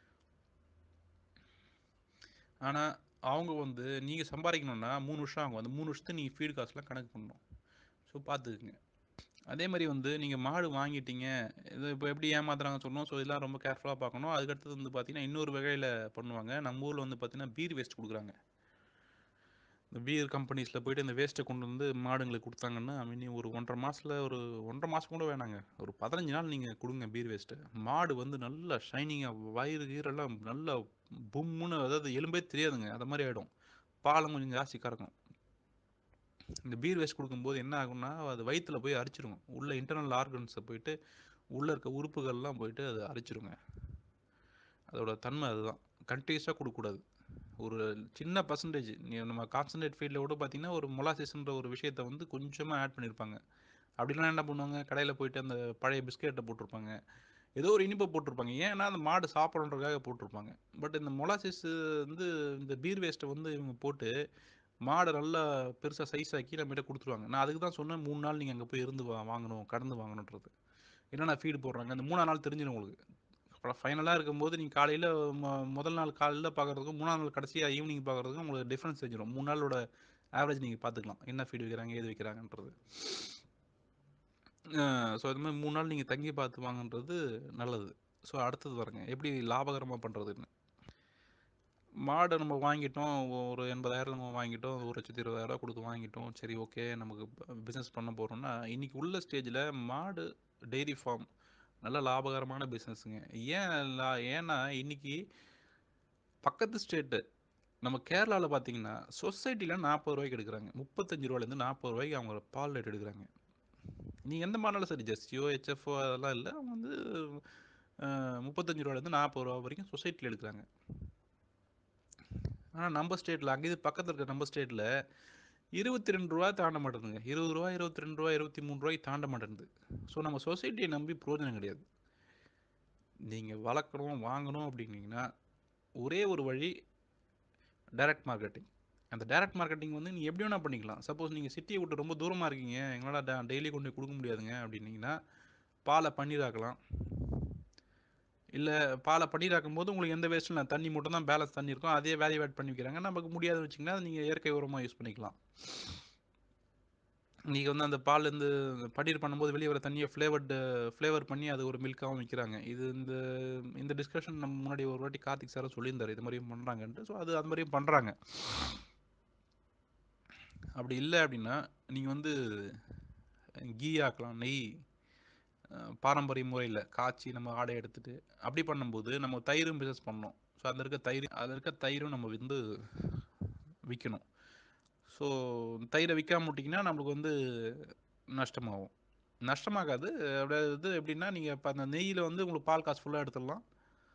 ஆனால் அவங்க வந்து நீங்கள் சம்பாதிக்கணுன்னா மூணு வருஷம் ஆகும் அந்த மூணு வருஷத்துக்கு நீங்கள் ஃபீடு காசுலாம் கணக்கு பண்ணணும் ஸோ பார்த்துக்குங்க அதே மாதிரி வந்து நீங்கள் மாடு வாங்கிட்டீங்க இது இப்போ எப்படி ஏமாத்துறாங்க சொன்னோம் ஸோ இதெல்லாம் ரொம்ப கேர்ஃபுல்லாக பார்க்கணும் அதுக்கடுத்தது வந்து பார்த்தீங்கன்னா இன்னொரு வகையில் பண்ணுவாங்க நம்ம ஊரில் வந்து பார்த்தீங்கன்னா பீர் வேஸ்ட் கொடுக்குறாங்க இந்த பீர் கம்பெனிஸில் போயிட்டு இந்த வேஸ்ட்டை கொண்டு வந்து மாடுங்களுக்கு கொடுத்தாங்கன்னா மினி ஒரு ஒன்றரை மாதத்தில் ஒரு ஒன்றரை மாதம் கூட வேணாங்க ஒரு பதினஞ்சு நாள் நீங்கள் கொடுங்க பீர் வேஸ்ட்டு மாடு வந்து நல்லா ஷைனிங்காக வயிறு கீரெல்லாம் நல்லா பும்முன்னு அதாவது எலும்பே தெரியாதுங்க அது மாதிரி ஆகிடும் பாலம் கொஞ்சம் ஜாஸ்தி கறக்கும் இந்த பீர் வேஸ்ட் கொடுக்கும்போது என்ன ஆகும்னா அது வயிற்றில் போய் அரிச்சிருங்க உள்ள இன்டர்னல் ஆர்கன்ஸை போயிட்டு உள்ளே இருக்க உறுப்புகள்லாம் போயிட்டு அது அரிச்சிருங்க அதோட தன்மை அதுதான் கண்டினியூஸாக கொடுக்கக்கூடாது ஒரு சின்ன பர்சன்டேஜ் நம்ம கான்சன்ட்ரேட் ஃபீல்டில் கூட பார்த்தீங்கன்னா ஒரு மொலாசிஸ்ன்ற ஒரு விஷயத்தை வந்து கொஞ்சமாக ஆட் பண்ணியிருப்பாங்க அப்படிலாம் என்ன பண்ணுவாங்க கடையில் போயிட்டு அந்த பழைய பிஸ்கெட்டை போட்டிருப்பாங்க ஏதோ ஒரு இனிப்பை போட்டிருப்பாங்க ஏன்னா அந்த மாடு சாப்பிட்றதுக்காக போட்டிருப்பாங்க பட் இந்த மொலாசிஸ் வந்து இந்த பீர் வேஸ்ட்டை வந்து இவங்க போட்டு மாடை நல்லா பெருசாக சைஸ் ஆக்கி நம்மகிட்ட கொடுத்துருவாங்க நான் அதுக்கு தான் சொன்னேன் மூணு நாள் நீங்கள் அங்கே போய் இருந்து வா வாங்கணும் கடந்து வாங்கணுன்றது என்னென்ன ஃபீடு போடுறாங்க அந்த மூணாம் நாள் தெரிஞ்சிடும் உங்களுக்கு அப்புறம் ஃபைனலாக இருக்கும்போது நீங்கள் காலையில் முதல் நாள் காலையில் பார்க்குறதுக்கும் மூணாம் நாள் கடைசியாக ஈவினிங் பார்க்குறதுக்கும் உங்களுக்கு டிஃப்ரென்ஸ் தெரிஞ்சிடும் மூணு நாளோட ஆவரேஜ் நீங்கள் பார்த்துக்கலாம் என்ன ஃபீடு வைக்கிறாங்க ஏது வைக்கிறாங்கன்றது ஸோ அது மாதிரி மூணு நாள் நீங்கள் தங்கி பார்த்து வாங்கன்றது நல்லது ஸோ அடுத்தது பாருங்க எப்படி லாபகரமாக பண்ணுறதுன்னு மாடை நம்ம வாங்கிட்டோம் ஒரு எண்பதாயிரம் நம்ம வாங்கிட்டோம் ஒரு லட்சத்தி இருபதாயிரம் கொடுத்து வாங்கிட்டோம் சரி ஓகே நமக்கு பிஸ்னஸ் பண்ண போகிறோம்னா இன்றைக்கி உள்ள ஸ்டேஜில் மாடு டெய்ரி ஃபார்ம் நல்ல லாபகரமான பிஸ்னஸுங்க ஏன் லா ஏன்னா இன்றைக்கி பக்கத்து ஸ்டேட்டு நம்ம கேரளாவில் பார்த்தீங்கன்னா சொசைட்டியில் நாற்பது ரூபாய்க்கு எடுக்கிறாங்க முப்பத்தஞ்சு ரூபாயிலேருந்து நாற்பது ரூபாய்க்கு அவங்க பால் ரேட் எடுக்கிறாங்க நீங்கள் எந்த மாடலும் சரி ஜெஸ்டியோ ஹெச்எஃப்ஓ அதெல்லாம் இல்லை அவங்க வந்து முப்பத்தஞ்சு ரூபாயிலேருந்து நாற்பது ரூபா வரைக்கும் சொசைட்டியில் எடுக்கிறாங்க ஆனால் நம்ம ஸ்டேட்டில் அங்கே இது பக்கத்தில் இருக்க நம்ம ஸ்டேட்டில் இருபத்தி ரெண்டு ரூபா தாண்ட மாட்டேங்குதுங்க இருபது ரூபா இருபத்தி ரெண்டு ரூபா இருபத்தி மூணு ரூபாய்க்கு தாண்ட மாட்டேங்குது ஸோ நம்ம சொசைட்டியை நம்பி பிரயோஜனம் கிடையாது நீங்கள் வளர்க்கணும் வாங்கணும் அப்படின்னீங்கன்னா ஒரே ஒரு வழி டைரக்ட் மார்க்கெட்டிங் அந்த டைரக்ட் மார்க்கெட்டிங் வந்து நீங்கள் எப்படி வேணால் பண்ணிக்கலாம் சப்போஸ் நீங்கள் சிட்டியை விட்டு ரொம்ப தூரமாக இருக்கீங்க எங்களால் டெய்லி கொண்டு போய் கொடுக்க முடியாதுங்க அப்படின்னீங்கன்னா பாலை பன்னீராக்கலாம் இல்லை பாலை பன்னீராக்கும் போது உங்களுக்கு எந்த வேஸ்ட்டும் இல்லை தண்ணி மட்டும் தான் பேலன்ஸ் தண்ணி இருக்கும் அதே வேல்யூ ஆட் பண்ணி வைக்கிறாங்க நமக்கு முடியாதுன்னு வச்சிங்கன்னா நீங்கள் இயற்கை உரமாக யூஸ் பண்ணிக்கலாம் நீங்கள் வந்து அந்த பால்லேருந்து பன்னீர் பண்ணும்போது வெளியே வர தண்ணியை ஃப்ளேவர்டு ஃப்ளேவர் பண்ணி அது ஒரு மில்காகவும் விற்கிறாங்க இது இந்த இந்த டிஸ்கஷன் நம்ம முன்னாடி ஒரு வாட்டி கார்த்திக் சாரும் சொல்லியிருந்தார் இது மாதிரியும் பண்ணுறாங்கன்ட்டு ஸோ அது அது மாதிரியும் பண்ணுறாங்க அப்படி இல்லை அப்படின்னா நீங்கள் வந்து கீ ஆக்கலாம் நெய் பாரம்பரிய முறையில் காய்ச்சி நம்ம ஆடை எடுத்துகிட்டு அப்படி பண்ணும்போது நம்ம தயிரும் பிஸ்னஸ் பண்ணோம் ஸோ அதில் இருக்க தயிர் அதில் இருக்க தயிரும் நம்ம வந்து விற்கணும் ஸோ தயிரை விற்காம விட்டிங்கன்னா நம்மளுக்கு வந்து நஷ்டமாகும் நஷ்டமாகாது அதாவது எப்படின்னா நீங்கள் இப்போ அந்த நெய்யில் வந்து உங்களுக்கு பால் காசு ஃபுல்லாக எடுத்துடலாம்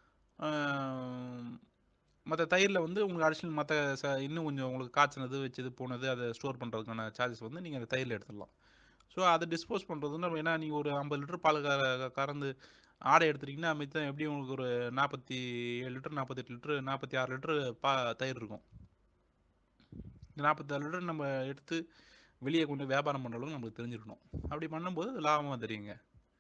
மற்ற தயிரில் வந்து உங்களுக்கு அடிஷ்னல் மற்ற ச இன்னும் கொஞ்சம் உங்களுக்கு காய்ச்சினது வச்சது போனது அதை ஸ்டோர் பண்ணுறதுக்கான சார்ஜஸ் வந்து நீங்கள் அந்த தயிரில் எடுத்துடலாம் ஸோ அதை டிஸ்போஸ் பண்ணுறது நம்ம ஏன்னா நீங்கள் ஒரு ஐம்பது லிட்டர் பால் க கறந்து ஆடை எடுத்துட்டிங்கன்னா மித்தம் எப்படி உங்களுக்கு ஒரு நாற்பத்தி ஏழு லிட்டர் நாற்பத்தெட்டு லிட்டரு நாற்பத்தி ஆறு லிட்டரு பா தயிர் இருக்கும் இந்த நாற்பத்தாறு லிட்டர் நம்ம எடுத்து வெளியே கொண்டு வியாபாரம் பண்ணுற அளவுக்கு நம்மளுக்கு தெரிஞ்சிருக்கணும் அப்படி பண்ணும்போது லாபமாக தெரியுங்க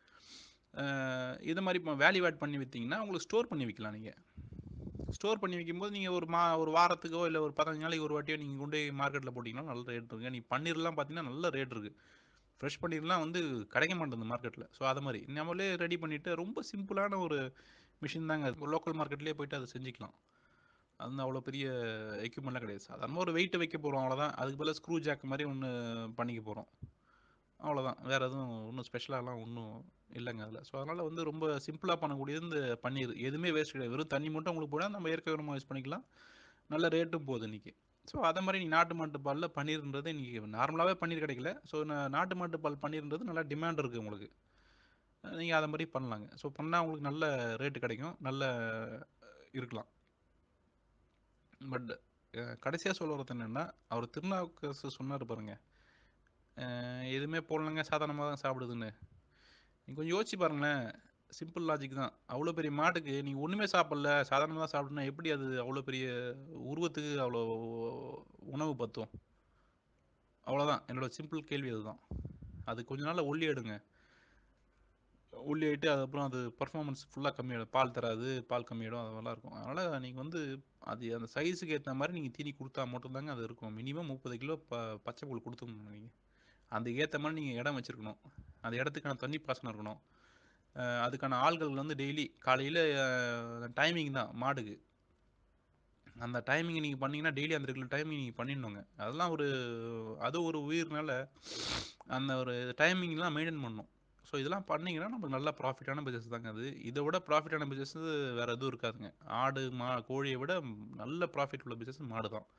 இது மாதிரி இப்போ வேல்யூ ஆட் பண்ணி விற்றீங்கன்னா உங்களுக்கு ஸ்டோர் பண்ணி விற்கலாம் நீங்கள் ஸ்டோர் பண்ணி வைக்கும்போது நீங்கள் ஒரு மா ஒரு வாரத்துக்கோ இல்லை ஒரு பதினஞ்சு நாளைக்கு ஒரு வாட்டியோ நீங்கள் கொண்டு போய் மார்க்கெட்டில் போட்டிங்கன்னா நல்ல ரேட் இருக்குது நீ பன்னீர்லாம் பார்த்தீங்கன்னா நல்ல ரேட் இருக்குது ஃப்ரெஷ் பன்னீர்லாம் வந்து கிடைக்க மாட்டேங்குது மார்க்கெட்டில் ஸோ அது மாதிரி நம்மளே ரெடி பண்ணிவிட்டு ரொம்ப சிம்பிளான ஒரு மிஷின் தாங்க லோக்கல் மார்க்கெட்லேயே போயிட்டு அதை செஞ்சுக்கலாம் அது வந்து அவ்வளோ பெரிய எக்யூப்மெண்ட்லாம் கிடையாது சாதாரணமாக ஒரு வெயிட்டை வைக்க போகிறோம் அவ்வளோதான் அதுக்கு பதிலாக ஸ்க்ரூ ஜாக் மாதிரி ஒன்று பண்ணிக்க போகிறோம் அவ்வளோதான் வேறு எதுவும் ஒன்றும் ஸ்பெஷலாலாம் ஒன்றும் இல்லைங்க அதில் ஸோ அதனால் வந்து ரொம்ப சிம்பிளாக பண்ணக்கூடியது இந்த பன்னீர் எதுவுமே வேஸ்ட் கிடையாது வெறும் தண்ணி மட்டும் உங்களுக்கு போனால் நம்ம இயற்கை உரமாக யூஸ் பண்ணிக்கலாம் நல்ல ரேட்டும் போகுது இன்றைக்கி ஸோ அதை மாதிரி நீங்கள் நாட்டு மாட்டு பாலில் பன்னீர்ன்றது இன்றைக்கி நார்மலாகவே பன்னீர் கிடைக்கல ஸோ நாட்டு மாட்டு பால் பன்னீர்ன்றது நல்லா டிமாண்ட் இருக்குது உங்களுக்கு நீங்கள் அதை மாதிரி பண்ணலாங்க ஸோ பண்ணால் உங்களுக்கு நல்ல ரேட்டு கிடைக்கும் நல்ல இருக்கலாம் பட் கடைசியாக சொல்ல வரது என்னென்னா அவர் திருநாவுக்கரசு சொன்னார் பாருங்க எதுவுமே போடலங்க சாதாரணமாக தான் சாப்பிடுதுன்னு நீங்கள் கொஞ்சம் யோசிச்சு பாருங்களேன் சிம்பிள் லாஜிக் தான் அவ்வளோ பெரிய மாட்டுக்கு நீங்கள் ஒன்றுமே சாப்பிடல சாதாரணமாக தான் சாப்பிடணும் எப்படி அது அவ்வளோ பெரிய உருவத்துக்கு அவ்வளோ உணவு பத்தும் அவ்வளோதான் என்னோடய சிம்பிள் கேள்வி அதுதான் அது கொஞ்ச நாளில் ஒல்லி எடுங்க உள்ளி ஆகிட்டு அதுக்கப்புறம் அது பர்ஃபார்மன்ஸ் ஃபுல்லாக கம்மியாகிடும் பால் தராது பால் கம்மியாகிடும் அதெல்லாம் இருக்கும் அதனால் நீங்கள் வந்து அது அந்த சைஸுக்கு ஏற்ற மாதிரி நீங்கள் தீனி கொடுத்தா மட்டும்தாங்க அது இருக்கும் மினிமம் முப்பது கிலோ ப பச்சை புல் கொடுத்துக்கணும் நீங்கள் அந்த ஏற்ற மாதிரி நீங்கள் இடம் வச்சுருக்கணும் அந்த இடத்துக்கான தண்ணி பாசனம் இருக்கணும் அதுக்கான ஆள்கள் வந்து டெய்லி காலையில் டைமிங் தான் மாடுக்கு அந்த டைமிங் நீங்கள் பண்ணிங்கன்னா டெய்லி அந்த ரெகுலர் டைமிங் நீங்கள் பண்ணிடணுங்க அதெல்லாம் ஒரு அது ஒரு உயிர்னால அந்த ஒரு டைமிங்லாம் மெயின்டைன் பண்ணணும் ஸோ இதெல்லாம் பண்ணிங்கன்னா நமக்கு நல்ல ப்ராஃபிட்டான பிஸ்னஸ் தாங்க அது இதை விட ப்ராஃபிட்டான பிஸ்னஸ் வேறு எதுவும் இருக்காதுங்க ஆடு மா கோழியை விட நல்ல ப்ராஃபிட் உள்ள பிஸ்னஸ் மாடு தான்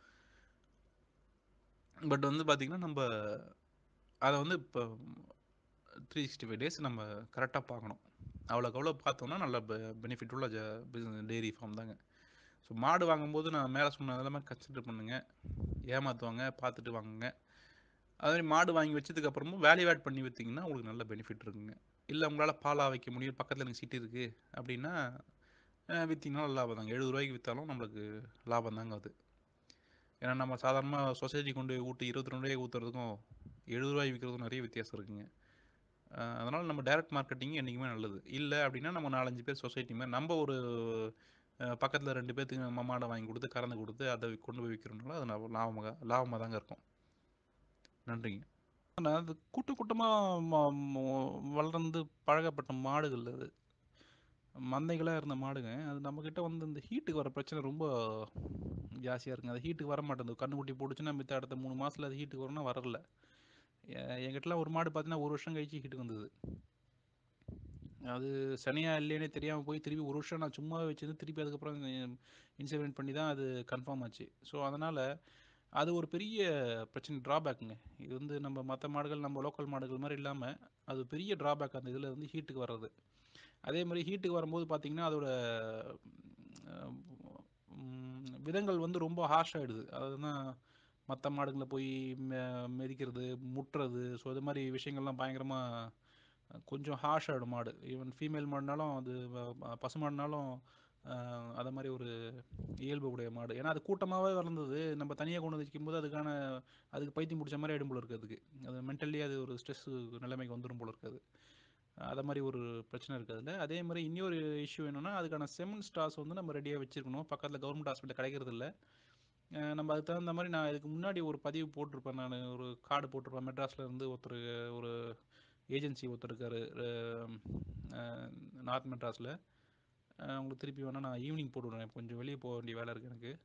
பட் வந்து பார்த்திங்கன்னா நம்ம அதை வந்து இப்போ த்ரீ சிக்ஸ்டி ஃபைவ் டேஸ் நம்ம கரெக்டாக பார்க்கணும் அவ்வளோக்கு அவ்வளோ பார்த்தோம்னா நல்ல பெனிஃபிட் உள்ள ஜ பிஸ்னஸ் டெய்ரி ஃபார்ம் தாங்க ஸோ மாடு வாங்கும்போது நான் மேலே சொன்ன அதெல்லாமே கன்சிடர் பண்ணுங்கள் ஏமாற்றுவாங்க பார்த்துட்டு வாங்குங்க அதே மாடு வாங்கி வச்சதுக்கப்புறமும் வேல்யூ ஆட் பண்ணி விற்றிங்கன்னா உங்களுக்கு நல்ல பெனிஃபிட் இருக்குங்க இல்லை உங்களால் பாலாக வைக்க முடியும் பக்கத்தில் எனக்கு சீட்டு இருக்குது அப்படின்னா விற்றிங்கனாலும் லாபம் தாங்க எழுபது ரூபாய்க்கு விற்றாலும் நம்மளுக்கு லாபம் தாங்க அது ஏன்னா நம்ம சாதாரணமாக சொசைட்டி கொண்டு போய் ஊட்டி இருபத்தி ரெண்டு ரூபாய்க்கு ஊற்றுறதுக்கும் எழுபது ரூபாய் விற்கிறதுக்கும் நிறைய வித்தியாசம் இருக்குங்க அதனால் நம்ம டேரக்ட் மார்க்கெட்டிங் என்றைக்குமே நல்லது இல்லை அப்படின்னா நம்ம நாலஞ்சு பேர் சொசைட்டி மாதிரி நம்ம ஒரு பக்கத்தில் ரெண்டு பேர்த்துக்கு நம்ம மாடை வாங்கி கொடுத்து கறந்து கொடுத்து அதை கொண்டு போய் விற்கிறோம்னால அது லாபமாக லாபமாக தாங்க இருக்கும் நன்றிங்க ஆனால் அது கூட்ட கூட்டமாக வளர்ந்து பழகப்பட்ட மாடுகள் அது மந்தைகளாக இருந்த மாடுங்க அது நம்மக்கிட்ட வந்து இந்த ஹீட்டுக்கு வர பிரச்சனை ரொம்ப ஜாஸ்தியாக இருக்குங்க அது ஹீட்டுக்கு வர மாட்டேங்குது கண்ணுக்குட்டி போட்டுச்சுன்னா மித்த அடுத்த மூணு மாதத்தில் அது ஹீட்டுக்கு வரணும்னா வரல எங்கிட்டலாம் ஒரு மாடு பார்த்தீங்கன்னா ஒரு வருஷம் கழிச்சு ஹீட்டுக்கு வந்தது அது சனியா இல்லைன்னே தெரியாமல் போய் திருப்பி ஒரு வருஷம் நான் சும்மாவே வச்சிருந்து திருப்பி அதுக்கப்புறம் இன்சிடென்ட் பண்ணி தான் அது கன்ஃபார்ம் ஆச்சு ஸோ அதனால் அது ஒரு பெரிய பிரச்சனை ட்ராபேக்குங்க இது வந்து நம்ம மற்ற மாடுகள் நம்ம லோக்கல் மாடுகள் மாதிரி இல்லாமல் அது பெரிய ட்ராபேக் அந்த இதில் வந்து ஹீட்டுக்கு வர்றது அதே மாதிரி ஹீட்டுக்கு வரும்போது பார்த்திங்கன்னா அதோட விதங்கள் வந்து ரொம்ப ஹார்ஷ் ஆகிடுது அதுதான் மற்ற மாடுகளை போய் மெ மிதிக்கிறது முட்டுறது ஸோ இது மாதிரி விஷயங்கள்லாம் பயங்கரமாக கொஞ்சம் ஹார்ஷ் ஆகிடும் மாடு ஈவன் ஃபீமேல் மாடுனாலும் அது பசு மாடுனாலும் அதை மாதிரி ஒரு இயல்பு உடைய மாடு ஏன்னா அது கூட்டமாகவே வளர்ந்தது நம்ம தனியாக கொண்டு வந்து வைக்கும்போது அதுக்கான அதுக்கு பைத்தியம் பிடிச்ச மாதிரி ஆகிடும் போல இருக்குது அதுக்கு அது மென்டலி அது ஒரு ஸ்ட்ரெஸ் நிலைமைக்கு வந்துடும் போல இருக்காது அதை மாதிரி ஒரு பிரச்சனை இருக்குது அதே மாதிரி இன்னொரு இஷ்யூ என்னென்னா அதுக்கான செமன் ஸ்டார்ஸ் வந்து நம்ம ரெடியாக வச்சுருக்கணும் பக்கத்தில் கவர்மெண்ட் ஹாஸ்பிட்டல் கிடைக்கிறது இல்லை நம்ம அதுக்கு தகுந்த மாதிரி நான் இதுக்கு முன்னாடி ஒரு பதிவு போட்டிருப்பேன் நான் ஒரு கார்டு போட்டிருப்பேன் மெட்ராஸில் இருந்து ஒருத்தர் ஒரு ஏஜென்சி ஒருத்தர் இருக்கார் நார்த் மெட்ராஸில் உங்களுக்கு திருப்பி வேணால் நான் ஈவினிங் போட்டுவிடுறேன் கொஞ்சம் வெளியே போக வேண்டிய வேலை இருக்குது எனக்கு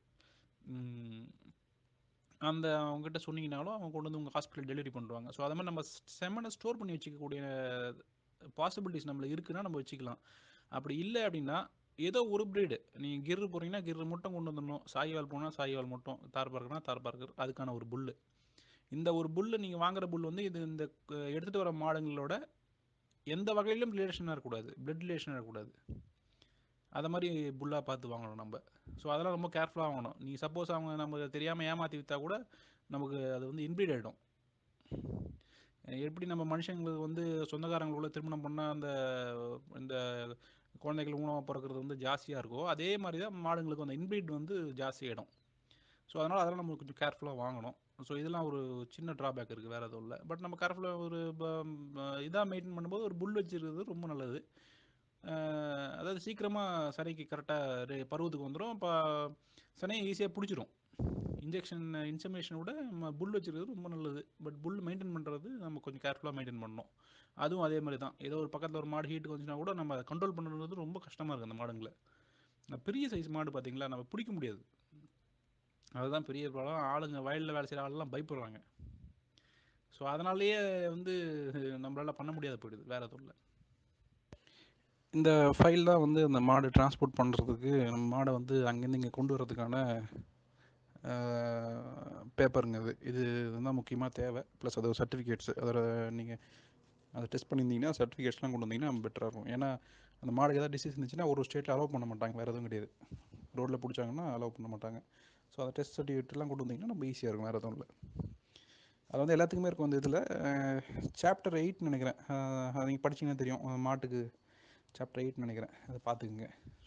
அந்த அவங்ககிட்ட சொன்னீங்கனாலும் அவங்க கொண்டு வந்து உங்கள் ஹாஸ்பிட்டல் டெலிவரி பண்ணுவாங்க ஸோ அது மாதிரி நம்ம செம்மனை ஸ்டோர் பண்ணி வச்சுக்கக்கூடிய பாசிபிலிட்டிஸ் நம்மளுக்கு இருக்குன்னா நம்ம வச்சுக்கலாம் அப்படி இல்லை அப்படின்னா ஏதோ ஒரு ப்ரீடு நீங்கள் கிர்ரு போகிறீங்கன்னா கிர்ரு மட்டும் கொண்டு வந்துடணும் சாய்வால் போனால் சாய்வால் மட்டும் தார் பார்க்கர்னா தார் பார்க்கர் அதுக்கான ஒரு புல்லு இந்த ஒரு புல்லு நீங்கள் வாங்குற புல் வந்து இது இந்த எடுத்துகிட்டு வர மாடுங்களோட எந்த வகையிலும் ரிலேஷனாக இருக்கக்கூடாது பிளட் ரிலேஷனாக இருக்கக்கூடாது அதை மாதிரி புல்லாக பார்த்து வாங்கணும் நம்ம ஸோ அதெல்லாம் ரொம்ப கேர்ஃபுல்லாக வாங்கணும் நீங்கள் சப்போஸ் அவங்க நமக்கு தெரியாமல் ஏமாற்றி விற்றா கூட நமக்கு அது வந்து இன்ப்ரீட் ஆகிடும் எப்படி நம்ம மனுஷங்களுக்கு வந்து சொந்தக்காரங்களுக்குள்ள திருமணம் பண்ணால் அந்த இந்த குழந்தைகள் ஊனமாக பிறக்கிறது வந்து ஜாஸ்தியாக இருக்கோ அதே மாதிரி தான் மாடுங்களுக்கு அந்த இன்ப்ரீட் வந்து ஜாஸ்தியாகிடும் ஸோ அதனால் அதெல்லாம் நம்ம கொஞ்சம் கேர்ஃபுல்லாக வாங்கணும் ஸோ இதெல்லாம் ஒரு சின்ன ட்ராபேக் இருக்குது வேறு எதுவும் இல்லை பட் நம்ம கேர்ஃபுல்லாக ஒரு இதாக மெயின்டைன் பண்ணும்போது ஒரு புல் வச்சுருக்கிறது ரொம்ப நல்லது அதாவது சீக்கிரமாக சனைக்கு கரெக்டாக பருவத்துக்கு வந்துடும் இப்போ சனையை ஈஸியாக பிடிச்சிரும் இன்ஜெக்ஷன் இன்சமேஷனை விட நம்ம புல் வச்சுருக்கிறது ரொம்ப நல்லது பட் புல் மெயின்டைன் பண்ணுறது நம்ம கொஞ்சம் கேர்ஃபுல்லாக மெயின்டைன் பண்ணணும் அதுவும் அதே மாதிரி தான் ஏதோ ஒரு பக்கத்தில் ஒரு மாடு ஹீட்டுக்கு வந்துச்சுன்னா கூட நம்ம அதை கண்ட்ரோல் பண்ணுறது ரொம்ப கஷ்டமாக இருக்குது அந்த மாடுங்களை பெரிய சைஸ் மாடு பார்த்திங்களா நம்ம பிடிக்க முடியாது அதுதான் பெரிய ப்ராப்ளம் ஆளுங்க வயலில் வேலை செய்கிற ஆளெல்லாம் பயப்படுறாங்க ஸோ அதனாலேயே வந்து நம்மளால் பண்ண முடியாது போயிடுது வேறு எதுவும் இல்லை இந்த ஃபைல் தான் வந்து அந்த மாடு டிரான்ஸ்போர்ட் பண்ணுறதுக்கு நம்ம மாடை வந்து அங்கேருந்து இங்கே கொண்டு வரதுக்கான பேப்பருங்க இது இது தான் முக்கியமாக தேவை ப்ளஸ் அதோட சர்டிஃபிகேட்ஸு அதோட நீங்கள் அதை டெஸ்ட் பண்ணியிருந்தீங்கன்னா சர்டிஃபிகேட்ஸ்லாம் கொண்டு வந்தீங்கன்னா பெட்டராக இருக்கும் ஏன்னா அந்த மாடுக்கு ஏதாவது டிசீஸ் இருந்துச்சுன்னா ஒரு ஸ்டேட்டில் அலோவ் பண்ண மாட்டாங்க வேறு எதுவும் கிடையாது ரோட்டில் பிடிச்சாங்கன்னா அலோவ் பண்ண மாட்டாங்க ஸோ அதை டெஸ்ட் சர்டிஃபிகேட்லாம் கொண்டு வந்தீங்கன்னா நம்ம ஈஸியாக இருக்கும் வேறு எதுவும் இல்லை அது வந்து எல்லாத்துக்குமே இருக்கும் அந்த இதில் சாப்டர் எயிட் நினைக்கிறேன் அதை நீங்கள் படிச்சிங்கன்னா தெரியும் மாட்டுக்கு சாப்டர் எயிட் நினைக்கிறேன் அதை பார்த்துக்குங்க